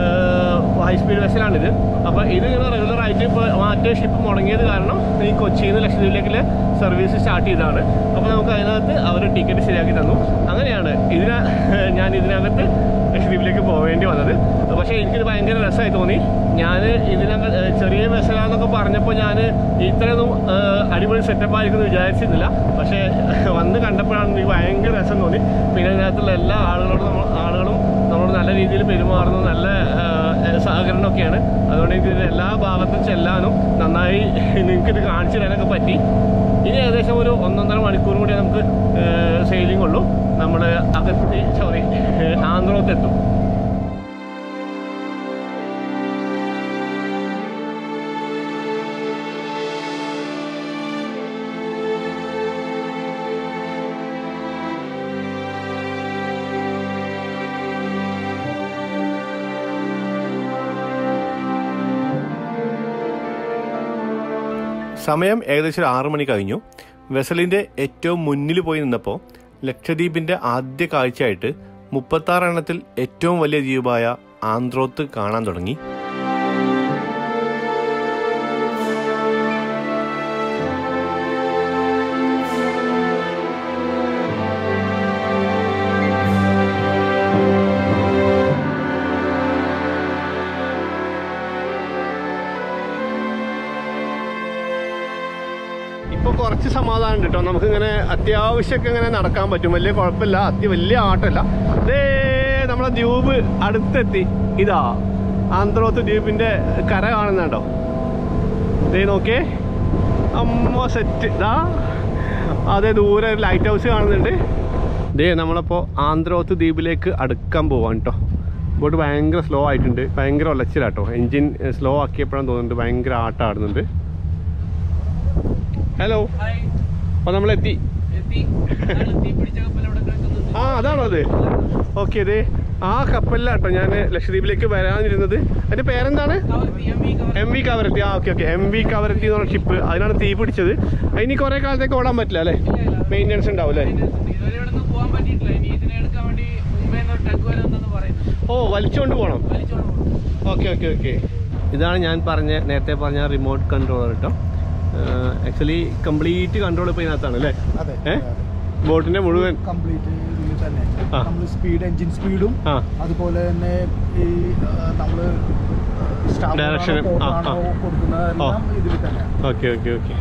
[SPEAKER 1] ഹൈ സ്പീഡ് വെസലാണിത് അപ്പോൾ ഇത് ഇങ്ങനെ റെഗുലർ ആയിട്ട് ഇപ്പോൾ മറ്റേ ഷിപ്പ് മുടങ്ങിയത് കാരണം ഈ കൊച്ചിയിൽ നിന്ന് ലക്ഷദ്വീപിലേക്കുള്ള സർവീസ് സ്റ്റാർട്ട് ചെയ്തതാണ് അപ്പോൾ നമുക്ക് അതിനകത്ത് അവർ ടിക്കറ്റ് ശരിയാക്കി തന്നു അങ്ങനെയാണ് ഇതിന ഞാൻ ഇതിനകത്ത് ലക്ഷദ്വീപിലേക്ക് പോവേണ്ടി വന്നത് പക്ഷേ എനിക്കിത് ഭയങ്കര രസമായി തോന്നി ഞാൻ ഇതിനകത്ത് ഏഹ് ചെറിയ വെസലാന്നൊക്കെ പറഞ്ഞപ്പോൾ ഞാൻ ഇത്രയൊന്നും ഏഹ് അടിപൊളി സെറ്റപ്പ് ആയിരിക്കുമെന്ന് വിചാരിച്ചിരുന്നില്ല പക്ഷേ വന്ന് കണ്ടപ്പോഴാണ് എനിക്ക് ഭയങ്കര രസം തോന്നി പിന്നെ ഇതിനകത്തുള്ള എല്ലാ ആളുകളോടും നമ്മൾ ആളുകളും നമ്മളോട് നല്ല രീതിയിൽ പെരുമാറുന്നു നല്ല ഏഹ്, സഹകരണമൊക്കെയാണ് അതുകൊണ്ട് എനിക്ക് ഇതിൻ്റെ എല്ലാ ഭാഗത്തും ചെല്ലാനും നന്നായി നിങ്ങൾക്കിത് കാണിച്ചു തരാനൊക്കെ പറ്റി ഇനി ഏകദേശം ഒരു ഒന്നൊന്നര മണിക്കൂർ കൂടി നമുക്ക് സെയിലിംഗ് ഉള്ളൂ നമ്മൾ അകത്തി സോറി ആന്ധ്രോത്തെത്തും സമയം ഏകദേശം ഒരു ആറു മണി കഴിഞ്ഞു വെസലിന്റെ ഏറ്റവും മുന്നിൽ പോയി നിന്നപ്പോൾ ലക്ഷദ്വീപിന്റെ ആദ്യ കാഴ്ചയായിട്ട് മുപ്പത്താറ് എണ്ണത്തിൽ ഏറ്റവും വലിയ ദ്വീപായ ആന്ധ്രോത്ത് കാണാൻ തുടങ്ങി ഇപ്പൊ കുറച്ച് സമാധാനം സമാധാനം കേട്ടോ നമുക്കിങ്ങനെ അത്യാവശ്യമൊക്കെ ഇങ്ങനെ നടക്കാൻ പറ്റും വലിയ കുഴപ്പമില്ല അത്യ വലിയ ആട്ടമല്ല ദേ നമ്മളെ ദ്വീപ് അടുത്തെത്തി ഇതാ ആന്ത്രോത്ത് ദ്വീപിൻ്റെ കര കാണുന്നുണ്ടോ ദേ നോക്കിയേ അമ്മ സെറ്റ് ഇതാ അതെ ദൂരെ ഒരു ലൈറ്റ് ഹൗസ് കാണുന്നുണ്ട് ദേ നമ്മളിപ്പോൾ ആന്ത്രോത്ത് ദ്വീപിലേക്ക് അടുക്കാൻ പോവാൻ കേട്ടോ ബോട്ട് ഭയങ്കര സ്ലോ ആയിട്ടുണ്ട് ഭയങ്കര ഒലച്ചിലാട്ടോ എൻജിൻ സ്ലോ ആക്കിയപ്പോഴാണ് തോന്നുന്നുണ്ട് ഭയങ്കര ആട്ടം ആടുന്നുണ്ട് ഹലോ അപ്പോൾ നമ്മളെത്തി ആ അതാണോ അത് ഓക്കെ അതെ ആ കപ്പലിലാട്ടോ ഞാൻ ലക്ഷദ്വീപിലേക്ക് വരാനിരുന്നത് അതിന്റെ പേരെന്താണ് എം വി കവരത്തി ആ okay okay M V Kavaratti എന്ന് പറഞ്ഞ ഷിപ്പ് അതിനാണ് തീ പിടിച്ചത് അതിന് കുറെ കാലത്തേക്ക് ഓടാൻ പറ്റില്ല അല്ലേ മെയിൻ്റെനൻസ് ഉണ്ടാവും അല്ലേ ഓ വലിച്ചുകൊണ്ട് പോകണം ഓക്കെ ഓക്കെ ഓക്കെ ഇതാണ് ഞാൻ പറഞ്ഞ നേരത്തെ പറഞ്ഞ റിമോട്ട് കൺട്രോളർ കേട്ടോ ആക്ച്വലി കംപ്ലീറ്റ് കൺട്രോൾ ഇപ്പോൾ ഇതിനകത്താണ് അല്ലേ
[SPEAKER 3] അതെ
[SPEAKER 1] ഏ ബോട്ടിന്റെ മുഴുവൻ
[SPEAKER 3] കംപ്ലീറ്റ് ഇതിൽ തന്നെ
[SPEAKER 1] ആ.
[SPEAKER 3] നമ്മൾ സ്പീഡ് എഞ്ചിൻ സ്പീഡും
[SPEAKER 1] ആ
[SPEAKER 3] അതുപോലെ തന്നെ ഈ നമ്മൾ
[SPEAKER 1] Direction, ആ, ആ.
[SPEAKER 3] കൊടുക്കുന്നതെല്ലാം ഇതിൽ തന്നെ
[SPEAKER 1] ഓക്കെ ഓക്കെ ഓക്കെ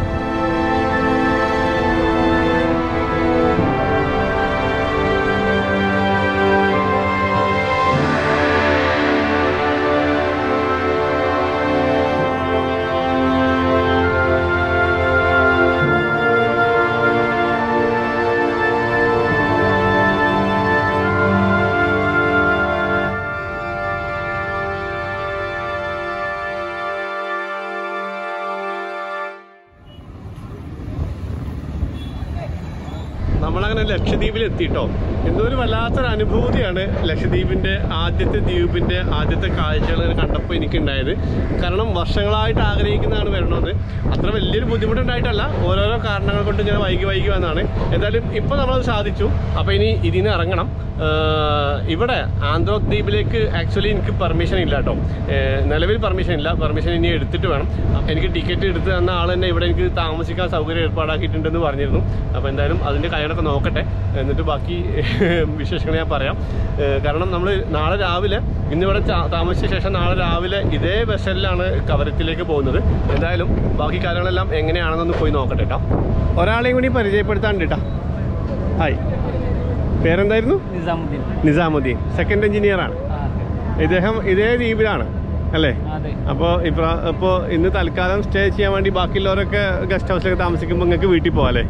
[SPEAKER 1] നമ്മളങ്ങനെ ലക്ഷദ്വീപിൽ എത്തിട്ടോ എന്തോ ഒരു വല്ലാത്തൊരു അനുഭൂതിയാണ് ലക്ഷദ്വീപിന്റെ ആദ്യത്തെ ദ്വീപിന്റെ ആദ്യത്തെ കാഴ്ചകൾ ഇങ്ങനെ കണ്ടപ്പോൾ എനിക്കുണ്ടായത് കാരണം വർഷങ്ങളായിട്ട് ആഗ്രഹിക്കുന്നതാണ് വരണമെന്ന് അത്ര വലിയൊരു ബുദ്ധിമുട്ടുണ്ടായിട്ടല്ല ഓരോരോ കാരണങ്ങൾ കൊണ്ട് ഇങ്ങനെ വൈകി വൈകി വന്നതാണ് എന്തായാലും ഇപ്പോൾ നമ്മളത് സാധിച്ചു അപ്പോൾ ഇനി ഇതിന് ഇറങ്ങണം ആഹ് ഇവിടെ ആന്ധ്ര ദ്വീപിലേക്ക് ആക്ച്വലി എനിക്ക് പെർമിഷൻ ഇല്ല കേട്ടോ ഏഹ് നിലവിൽ പെർമിഷൻ ഇല്ല പെർമിഷൻ ഇനി എടുത്തിട്ട് വേണം എനിക്ക് ടിക്കറ്റ് എടുത്ത് തന്ന ആൾ തന്നെ ഇവിടെ എനിക്ക് താമസിക്കാൻ സൗകര്യം ഏർപ്പാടാക്കിയിട്ടുണ്ടെന്ന് പറഞ്ഞിരുന്നു അപ്പോൾ എന്തായാലും അതിൻ്റെ കാര്യങ്ങളൊക്കെ നോക്കട്ടെ എന്നിട്ട് ബാക്കി വിശേഷങ്ങൾ ഞാൻ പറയാം ഏഹ് കാരണം നമ്മൾ നാളെ രാവിലെ ഇന്നിവിടെ ചാ- താമസിച്ച ശേഷം നാളെ രാവിലെ ഇതേ വെസലിലാണ് കവരത്തിലേക്ക് പോകുന്നത് എന്തായാലും ബാക്കി കാര്യങ്ങളെല്ലാം എങ്ങനെയാണെന്നൊന്ന് പോയി നോക്കട്ടെ കേട്ടോ ഒരാളെയും കൂടി പരിചയപ്പെടുത്താണ്ട് കേട്ടോ ഹായ് പേരെന്തായിരുന്നു
[SPEAKER 4] നിസാമുദ്ദീൻ
[SPEAKER 1] നിസാമുദ്ദീൻ സെക്കൻഡ് എഞ്ചിനീയർ ആണ് ഇദ്ദേഹം ഇതേ ദ്വീപിലാണ് അല്ലേ
[SPEAKER 4] അതെ
[SPEAKER 1] അപ്പോൾ ഇപ്പോൾ ഇപ്പോൾ ഇന്ന് തൽക്കാലം സ്റ്റേ ചെയ്യാൻ വേണ്ടി ബാക്കിയുള്ളവരൊക്കെ ഗസ്റ്റ് ഹൗസിലൊക്കെ താമസിക്കുമ്പോൾ നിങ്ങൾക്ക് വീട്ടിൽ പോകാം അല്ലേ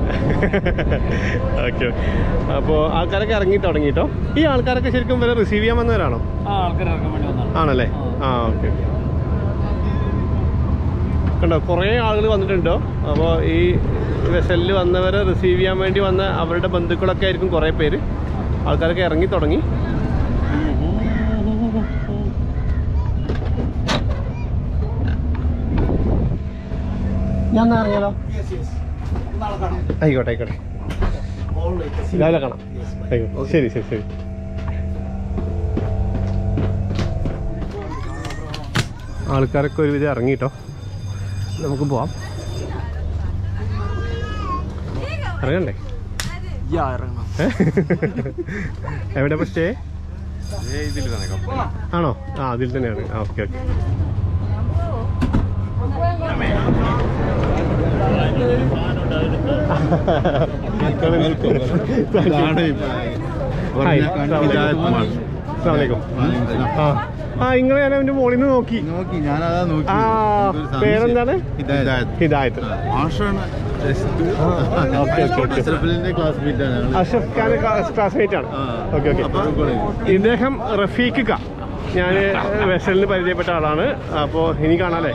[SPEAKER 1] ഓക്കെ അപ്പോൾ ആൾക്കാരൊക്കെ ഇറങ്ങി തുടങ്ങിട്ടോ ഈ ആൾക്കാരൊക്കെ ശരിക്കും ഇവരെ റിസീവ് ചെയ്യാൻ വന്നവരാണോ
[SPEAKER 4] ആ ആൾക്കാർ ഇറക്കാൻ വേണ്ടി വന്നതാണ്
[SPEAKER 1] ആണല്ലേ ആ ഓക്കെ ഓക്കെ കണ്ടോ കുറേ ആളുകൾ വന്നിട്ടുണ്ടോ അപ്പോൾ ഈ വെസലിൽ വന്നവരെ റിസീവ് ചെയ്യാൻ വേണ്ടി വന്ന അവരുടെ ബന്ധുക്കളൊക്കെ ആയിരിക്കും കുറേ പേര് ആൾക്കാരൊക്കെ ഇറങ്ങി തുടങ്ങി ഞാൻ എന്നാ ഇറങ്ങിയാലോ ആയിക്കോട്ടെ ആയിക്കോട്ടെ രാവിലെ കാണാം ആയിക്കോട്ടെ ശരി ശരി ശരി ആൾക്കാരൊക്കെ ഒരുവിധം ഇറങ്ങിട്ടോ നമുക്ക് പോവാം ഇറങ്ങണ്ടേ
[SPEAKER 4] ഇറങ്ങണം
[SPEAKER 1] ഏ? എവിടെ ഇപ്പോൾ സ്റ്റേ
[SPEAKER 2] ഇതിൽ തന്നെ കപ്പൽ
[SPEAKER 1] ആണോ ആ അതിൽ തന്നെയാണ് ആ ഓക്കെ ഓക്കെ ആ ആ ഇങ്ങളെ ഞാൻ അവൻ്റെ മോളിൽ നിന്ന് നോക്കി
[SPEAKER 5] നോക്കി ഞാനതാ നോക്കി
[SPEAKER 1] ആ
[SPEAKER 5] എന്തൊരു സംശയം.
[SPEAKER 1] പേരെന്താണ്
[SPEAKER 5] ഹിദായത്ത്.
[SPEAKER 1] ഹിദായത്ത്
[SPEAKER 5] മാഷാണ്
[SPEAKER 1] ആ, ഓക്കെ ഓക്കെ ഓക്കെ
[SPEAKER 5] അഷ്റഫിലിന്റെ ക്ലാസ്മേറ്റ് ആണ് ഞങ്ങള്.
[SPEAKER 1] അഷഫ് ഖാൻ ക്ലാസ്മേറ്റ് ആണ്
[SPEAKER 5] ആ.
[SPEAKER 1] ഓക്കെ ഓക്കെ
[SPEAKER 5] അപ്പൊ
[SPEAKER 1] ഇദ്ദേഹം റഫീഖ് ക ഞാൻ വെസലിന് പരിചയപ്പെട്ട ആളാണ് അപ്പോൾ ഇനി കാണാല്ലേ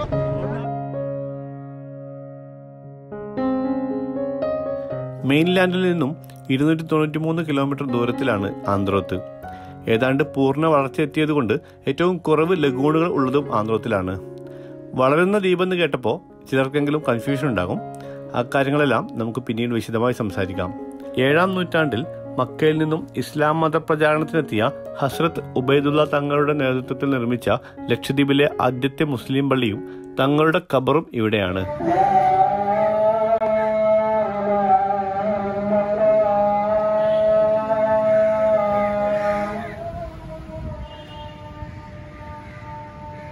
[SPEAKER 1] മെയിൻലാൻഡിൽ നിന്നും ഇരുന്നൂറ്റി തൊണ്ണൂറ്റി മൂന്ന് കിലോമീറ്റർ ദൂരത്തിലാണ് ആന്ധ്രോത്ത് ഏതാണ്ട് പൂർണ്ണ വളർച്ചയെത്തിയതുകൊണ്ട് ഏറ്റവും കുറവ് ലഗൂണുകൾ ഉള്ളതും ആന്ധ്രോത്തിലാണ് വളരുന്ന ദ്വീപെന്ന് കേട്ടപ്പോൾ ചിലർക്കെങ്കിലും കൺഫ്യൂഷൻ ഉണ്ടാകും അക്കാര്യങ്ങളെല്ലാം നമുക്ക് പിന്നീട് വിശദമായി സംസാരിക്കാം ഏഴാം നൂറ്റാണ്ടിൽ മക്കയിൽ നിന്നും ഇസ്ലാം മത പ്രചാരണത്തിനെത്തിയ ഹസ്രത്ത് ഉബൈദുള്ള തങ്ങളുടെ നേതൃത്വത്തിൽ നിർമ്മിച്ച ലക്ഷദ്വീപിലെ ആദ്യത്തെ മുസ്ലിം പള്ളിയും തങ്ങളുടെ ഖബറും ഇവിടെയാണ്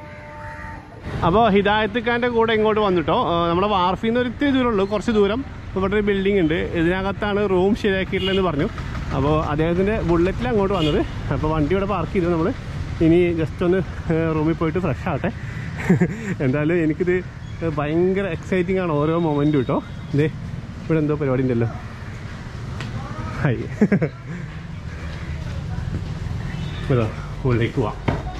[SPEAKER 1] അപ്പോൾ ഹിദായത്ത് ഖാൻ്റെ കൂടെ ഇങ്ങോട്ട് വന്നിട്ടോ ആ, നമ്മുടെ വാർഫിൽ നിന്ന് ഒരു ഇത്തിരി ദൂരമുള്ളൂ കുറച്ച് ദൂരം ഇപ്പോൾ ഇവിടെ ഒരു ബിൽഡിംഗ് ഉണ്ട് ഇതിനകത്താണ് റൂം ശരിയാക്കിയിട്ടുള്ളതെന്ന് പറഞ്ഞു അപ്പോൾ അദ്ദേഹത്തിൻ്റെ ബുള്ളറ്റിൽ അങ്ങോട്ട് വന്നത് അപ്പോൾ വണ്ടി ഇവിടെ പാർക്ക് ചെയ്തു നമ്മൾ ഇനി ജസ്റ്റ് ഒന്ന് റൂമിൽ പോയിട്ട് ഫ്രഷ് ആവട്ടെ എന്തായാലും എനിക്കിത് ഭയങ്കര എക്സൈറ്റിംഗ് ആണ് ഓരോ മൊമെൻറ്റും കേട്ടോ ഇതേ ഇവിടെ എന്തോ പരിപാടി ഉണ്ടല്ലോ ഹായ് ഇതാ ഉള്ളിലേക്ക് പോവാം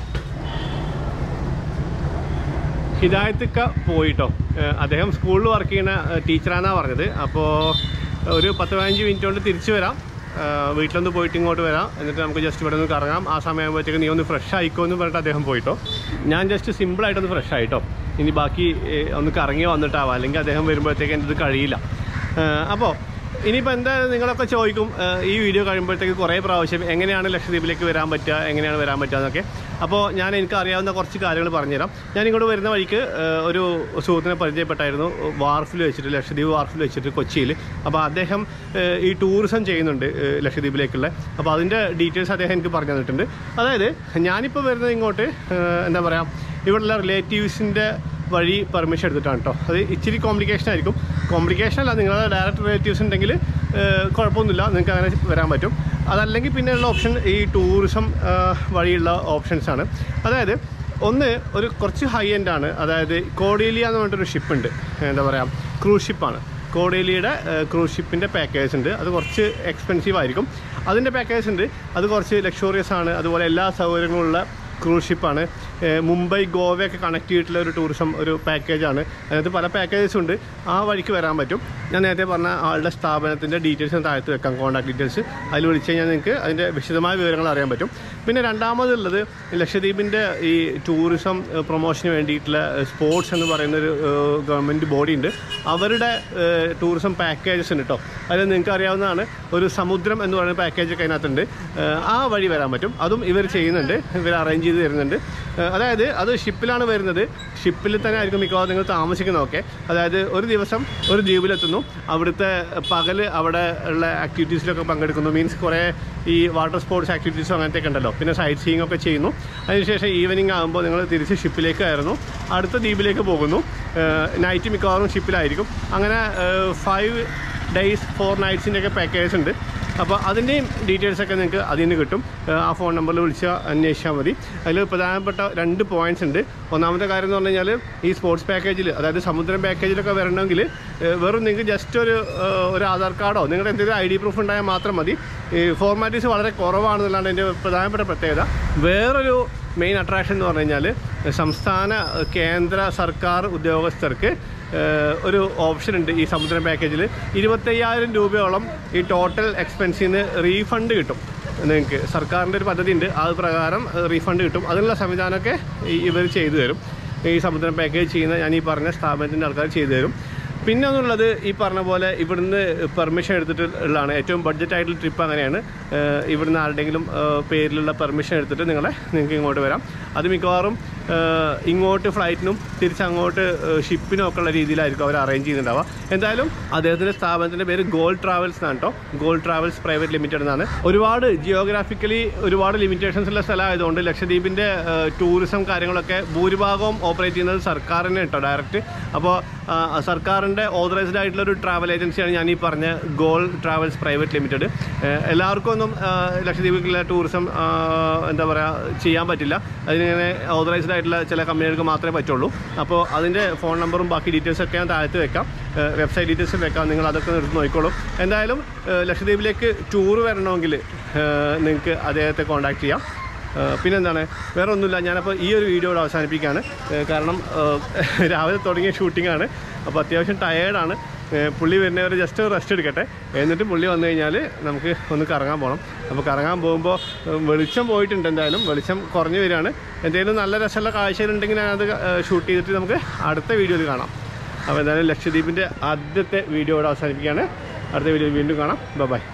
[SPEAKER 1] ഹിദായത്തൊക്ക പോയിട്ടോ ഏഹ് അദ്ദേഹം സ്കൂളിൽ വർക്ക് ചെയ്യുന്ന ടീച്ചറാണെന്നാണ് പറഞ്ഞത് അപ്പോൾ ഒരു പത്ത് പതിനഞ്ച് മിനിറ്റ് കൊണ്ട് തിരിച്ചു വരാം ഏഹ് വീട്ടിലൊന്ന് പോയിട്ട് ഇങ്ങോട്ട് വരാം എന്നിട്ട് നമുക്ക് ജസ്റ്റ് ഇവിടെ ഒന്ന് കറങ്ങാം ആ സമയമാകുമ്പോഴത്തേക്ക് നീ ഒന്ന് ഫ്രഷ് ആയിക്കോ എന്ന് പറഞ്ഞിട്ട് അദ്ദേഹം പോയിട്ടോ ഞാൻ ജസ്റ്റ് സിമ്പിളായിട്ടൊന്ന് ഫ്രഷ് ആയിട്ടോ ഇനി ബാക്കി ഏഹ് ഒന്ന് കറങ്ങി വന്നിട്ടാവാം അല്ലെങ്കിൽ അദ്ദേഹം വരുമ്പോഴത്തേക്ക് എൻ്റെ ഇത് കഴിയില്ല അപ്പോൾ ഇനിയിപ്പോൾ എന്തായാലും നിങ്ങളൊക്കെ ചോദിക്കും ഏഹ് ഈ വീഡിയോ കഴിയുമ്പോഴത്തേക്ക് കുറേ പ്രാവശ്യം എങ്ങനെയാണ് ലക്ഷദ്വീപിലേക്ക് വരാൻ പറ്റുക എങ്ങനെയാണ് വരാൻ പറ്റുക എന്നൊക്കെ അപ്പോൾ ഞാൻ എനിക്ക് അറിയാവുന്ന കുറച്ച് കാര്യങ്ങൾ പറഞ്ഞുതരാം ഞാൻ ഇങ്ങോട്ട് വരുന്ന വഴിക്ക് ഏഹ് ഒരു സുഹൃത്തിനെ പരിചയപ്പെട്ടായിരുന്നു വാർഫിൽ വെച്ചിട്ട് ലക്ഷദ്വീപ് വാർഫിൽ വെച്ചിട്ട് കൊച്ചിയിൽ അപ്പോൾ അദ്ദേഹം ഏഹ് ഈ ടൂറിസം ചെയ്യുന്നുണ്ട് ഏഹ് ലക്ഷദ്വീപിലേക്കുള്ള അപ്പോൾ അതിൻ്റെ ഡീറ്റെയിൽസ് അദ്ദേഹം എനിക്ക് പറഞ്ഞു തന്നിട്ടുണ്ട് അതായത് ഞാനിപ്പോൾ വരുന്നത് ഇങ്ങോട്ട് ഏഹ് എന്താ പറയുക ഇവിടെയുള്ള റിലേറ്റീവ്സിൻ്റെ വഴി പെർമിഷൻ എടുത്തിട്ടാണ് കേട്ടോ അത് ഇച്ചിരി കോംപ്ലിക്കേഷൻ ആയിരിക്കും കോംപ്ലിക്കേഷൻ അല്ല നിങ്ങളുടെ ഡയറക്റ്റ് റിലേറ്റീവ്സ് ഉണ്ടെങ്കിൽ ഏഹ്, കുഴപ്പമൊന്നുമില്ല നിങ്ങൾക്ക് അങ്ങനെ വരാൻ പറ്റും അതല്ലെങ്കിൽ പിന്നെയുള്ള ഓപ്ഷൻ ഈ ടൂറിസം വഴിയുള്ള ഓപ്ഷൻസ് ആണ് അതായത് ഒന്ന് ഒരു കുറച്ച് ഹൈ എൻഡ് ആണ് അതായത് കോഡേലിയ എന്ന് പറഞ്ഞിട്ടൊരു ഷിപ്പ് ഉണ്ട് എന്താ പറയുക ക്രൂസ് ഷിപ്പാണ് കോഡേലിയുടെ ക്രൂസ് ഷിപ്പിൻ്റെ പാക്കേജ് ഉണ്ട് അത് കുറച്ച് എക്സ്പെൻസീവ് ആയിരിക്കും അതിൻ്റെ പാക്കേജ് ഉണ്ട് അത് കുറച്ച് ലക്ഷറിയസ് ആണ് അതുപോലെ എല്ലാ സൗകര്യങ്ങളുള്ള ക്രൂസ് ഷിപ്പാണ് ഏഹ് മുംബൈ ഗോവയൊക്കെ കണക്ട് ചെയ്തിട്ടുള്ള ഒരു ടൂറിസം ഒരു പാക്കേജാണ് അതിനകത്ത് പല പാക്കേജസ് ഉണ്ട് ആ വഴിക്ക് വരാൻ പറ്റും ഞാൻ നേരത്തെ പറഞ്ഞ ആളുടെ സ്ഥാപനത്തിൻ്റെ ഡീറ്റെയിൽസ് ഞാൻ താഴത്ത് വെക്കാം കോൺടാക്ട് ഡീറ്റെയിൽസ് അതിൽ വിളിച്ചു കഴിഞ്ഞാൽ നിങ്ങൾക്ക് അതിൻ്റെ വിശദമായ വിവരങ്ങൾ അറിയാൻ പറ്റും പിന്നെ രണ്ടാമതുള്ളത് ലക്ഷദ്വീപിൻ്റെ ഈ ടൂറിസം ഏഹ് പ്രൊമോഷന് വേണ്ടിയിട്ടുള്ള സ്പോർട്സ് എന്ന് പറയുന്ന ഒരു ഗവൺമെൻറ് ബോഡി ഉണ്ട് അവരുടെ ഏഹ് ടൂറിസം പാക്കേജസ് ഉണ്ട് കേട്ടോ അതിൽ നിങ്ങൾക്ക് അറിയാവുന്നതാണ് ഒരു സമുദ്രം എന്ന് പറയുന്ന പാക്കേജൊക്കെ അതിനകത്തുണ്ട് ഏഹ് ആ വഴി വരാൻ പറ്റും അതും ഇവർ ചെയ്യുന്നുണ്ട് ഇവർ അറേഞ്ച് ചെയ്ത് തരുന്നുണ്ട് ഏഹ് അതായത് അത് ഷിപ്പിലാണ് വരുന്നത് ഷിപ്പിൽ തന്നെ ആയിരിക്കും മിക്കവാറും നിങ്ങൾ താമസിക്കുന്നതൊക്കെ അതായത് ഒരു ദിവസം ഒരു ദ്വീപിലെത്തുന്നു അവിടുത്തെ പകല് അവിടെ ഉള്ള ആക്ടിവിറ്റീസിലൊക്കെ പങ്കെടുക്കുന്നു മീൻസ് കുറേ ഈ വാട്ടർ സ്പോർട്സ് ആക്ടിവിറ്റീസും അങ്ങനത്തെയൊക്കെ ഉണ്ടല്ലോ പിന്നെ സൈറ്റ് സീയിങ് ഒക്കെ ചെയ്യുന്നു അതിനുശേഷം ഈവനിങ് ആകുമ്പോൾ നിങ്ങൾ തിരിച്ച് ഷിപ്പിലേക്ക് കയറുന്നു അടുത്ത ദ്വീപിലേക്ക് പോകുന്നു നൈറ്റ് മിക്കവാറും ഷിപ്പിലായിരിക്കും അങ്ങനെ ഫൈവ് ഡേയ്സ് ഫോർ നൈറ്റ്സിൻ്റെ ഒക്കെ പാക്കേജ് ഉണ്ട് അപ്പോൾ അതിൻ്റെയും ഡീറ്റെയിൽസ് ഒക്കെ നിങ്ങൾക്ക് അതിൽ നിന്ന് കിട്ടും ഏഹ് ആ ഫോൺ നമ്പറിൽ വിളിച്ചാൽ അന്വേഷിച്ചാൽ മതി അതിൽ പ്രധാനപ്പെട്ട രണ്ട് പോയിന്റ്സ് ഉണ്ട് ഒന്നാമത്തെ കാര്യം എന്ന് പറഞ്ഞു കഴിഞ്ഞാൽ ഈ സ്പോർട്സ് പാക്കേജിൽ അതായത് സമുദ്രം പാക്കേജിലൊക്കെ വരണമെങ്കിൽ ഏഹ് വെറും നിങ്ങൾക്ക് ജസ്റ്റ് ഒരു ഏഹ് ഒരു ആധാർ കാർഡോ നിങ്ങളുടെ എന്തെങ്കിലും ഐ ഡി പ്രൂഫ് ഉണ്ടായാൽ മാത്രം മതി ഈ ഫോർമാലിറ്റീസ് വളരെ കുറവാണെന്നുള്ളതാണ് എൻ്റെ പ്രധാനപ്പെട്ട പ്രത്യേകത വേറൊരു മെയിൻ അട്രാക്ഷൻ എന്ന് പറഞ്ഞു കഴിഞ്ഞാൽ സംസ്ഥാന കേന്ദ്ര സർക്കാർ ഉദ്യോഗസ്ഥർക്ക് ഏഹ് ഒരു ഓപ്ഷൻ ഉണ്ട് ഈ സമുദ്രം പാക്കേജിൽ ഇരുപത്തയ്യായിരം രൂപയോളം ഈ ടോട്ടൽ എക്സ്പെൻസിൽ നിന്ന് റീഫണ്ട് കിട്ടും നിങ്ങൾക്ക് സർക്കാരിൻ്റെ ഒരു പദ്ധതി ഉണ്ട് അത് പ്രകാരം റീഫണ്ട് കിട്ടും അതിനുള്ള സംവിധാനമൊക്കെ ഇവർ ചെയ്തു തരും ഈ സമുദ്രം പാക്കേജ് ചെയ്യുന്ന ഞാൻ ഈ പറഞ്ഞ സ്ഥാപനത്തിൻ്റെ ആൾക്കാർ ചെയ്തു തരും പിന്നെ ഒന്നുള്ളത് ഈ പറഞ്ഞ പോലെ ഇവിടുന്ന് പെർമിഷൻ എടുത്തിട്ട് ഉള്ളതാണ് ഏറ്റവും ബഡ്ജറ്റ് ആയിട്ടുള്ള ട്രിപ്പ് അങ്ങനെയാണ് ഏഹ് ഇവിടുന്ന് ആരുടെയെങ്കിലും ഏഹ് പേരിലുള്ള പെർമിഷൻ എടുത്തിട്ട് നിങ്ങളെ നിങ്ങൾക്ക് ഇങ്ങോട്ട് വരാം അത് മിക്കവാറും ഏഹ് ഇങ്ങോട്ട് ഫ്ലൈറ്റിനും തിരിച്ചങ്ങോട്ട് ഷിപ്പിനും ഒക്കെ ഉള്ള രീതിയിലായിരിക്കും അവർ അറേഞ്ച് ചെയ്യുന്നുണ്ടാവുക എന്തായാലും അദ്ദേഹത്തിൻ്റെ സ്ഥാപനത്തിൻ്റെ പേര് ഗോൾഡ് ട്രാവൽസ് എന്നാണ് കേട്ടോ ഗോൾഡ് ട്രാവൽസ് പ്രൈവറ്റ് ലിമിറ്റഡ് എന്നാണ് ഒരുപാട് ജിയോഗ്രാഫിക്കലി ഒരുപാട് ലിമിറ്റേഷൻസ് ഉള്ള സ്ഥലമായതുകൊണ്ട് ലക്ഷദ്വീപിൻ്റെ ടൂറിസം കാര്യങ്ങളൊക്കെ ഭൂരിഭാഗവും ഓപ്പറേറ്റ് ചെയ്യുന്നത് സർക്കാരിനെ കേട്ടോ ഡയറക്റ്റ് അപ്പോൾ സർക്കാരിൻ്റെ ഓതറൈസ്ഡ് ആയിട്ടുള്ള ഒരു ട്രാവൽ ഏജൻസിയാണ് ഞാൻ ഈ പറഞ്ഞ ഗോൾ ട്രാവൽസ് പ്രൈവറ്റ് ലിമിറ്റഡ് എല്ലാവർക്കും ഒന്നും ലക്ഷദ്വീപിലെ ടൂറിസം എന്താ പറയുക ചെയ്യാൻ പറ്റില്ല അതിനിങ്ങനെ ഓതറൈസ്ഡ് ആയിട്ടുള്ള ചില കമ്പനികൾക്ക് മാത്രമേ പറ്റുള്ളൂ അപ്പോൾ അതിൻ്റെ ഫോൺ നമ്പറും ബാക്കി ഡീറ്റെയിൽസ് ഒക്കെ ഞാൻ താഴത്ത് വെക്കാം വെബ്സൈറ്റ് ഡീറ്റെയിൽസ് വെക്കാം നിങ്ങൾ അതൊക്കെ നിർത്തി നോക്കിക്കോളൂ എന്തായാലും ഏഹ് ലക്ഷദ്വീപിലേക്ക് ടൂർ വരണമെങ്കിൽ നിങ്ങൾക്ക് അദ്ദേഹത്തെ കോൺടാക്ട് ചെയ്യാം ഏഹ് പിന്നെന്താണ് വേറെ ഒന്നുമില്ല ഞാനപ്പോൾ ഈ ഒരു വീഡിയോ ഇവിടെ അവസാനിപ്പിക്കുകയാണ് ഏഹ് കാരണം ഏഹ് രാവിലെ തുടങ്ങിയ ഷൂട്ടിംഗാണ് അപ്പോൾ അത്യാവശ്യം ടയേർഡാണ് പുള്ളി വരുന്നവർ ജസ്റ്റ് റെസ്റ്റ് എടുക്കട്ടെ എന്നിട്ട് പുള്ളി വന്നു കഴിഞ്ഞാൽ നമുക്ക് ഒന്ന് കറങ്ങാൻ പോകണം അപ്പോൾ കറങ്ങാൻ പോകുമ്പോൾ ഏഹ് വെളിച്ചം പോയിട്ടുണ്ട് എന്തായാലും വെളിച്ചം കുറഞ്ഞു വരികയാണ് എന്തെങ്കിലും നല്ല രസമുള്ള കാഴ്ചകളുണ്ടെങ്കിൽ ഞാനത് ഷൂട്ട് ചെയ്തിട്ട് നമുക്ക് അടുത്ത വീഡിയോയിൽ കാണാം അപ്പോൾ എന്തായാലും ലക്ഷദ്വീപിൻ്റെ ആദ്യത്തെ വീഡിയോ ഇവിടെ അവസാനിപ്പിക്കുകയാണ് അടുത്ത വീഡിയോ വീണ്ടും കാണാം ബൈ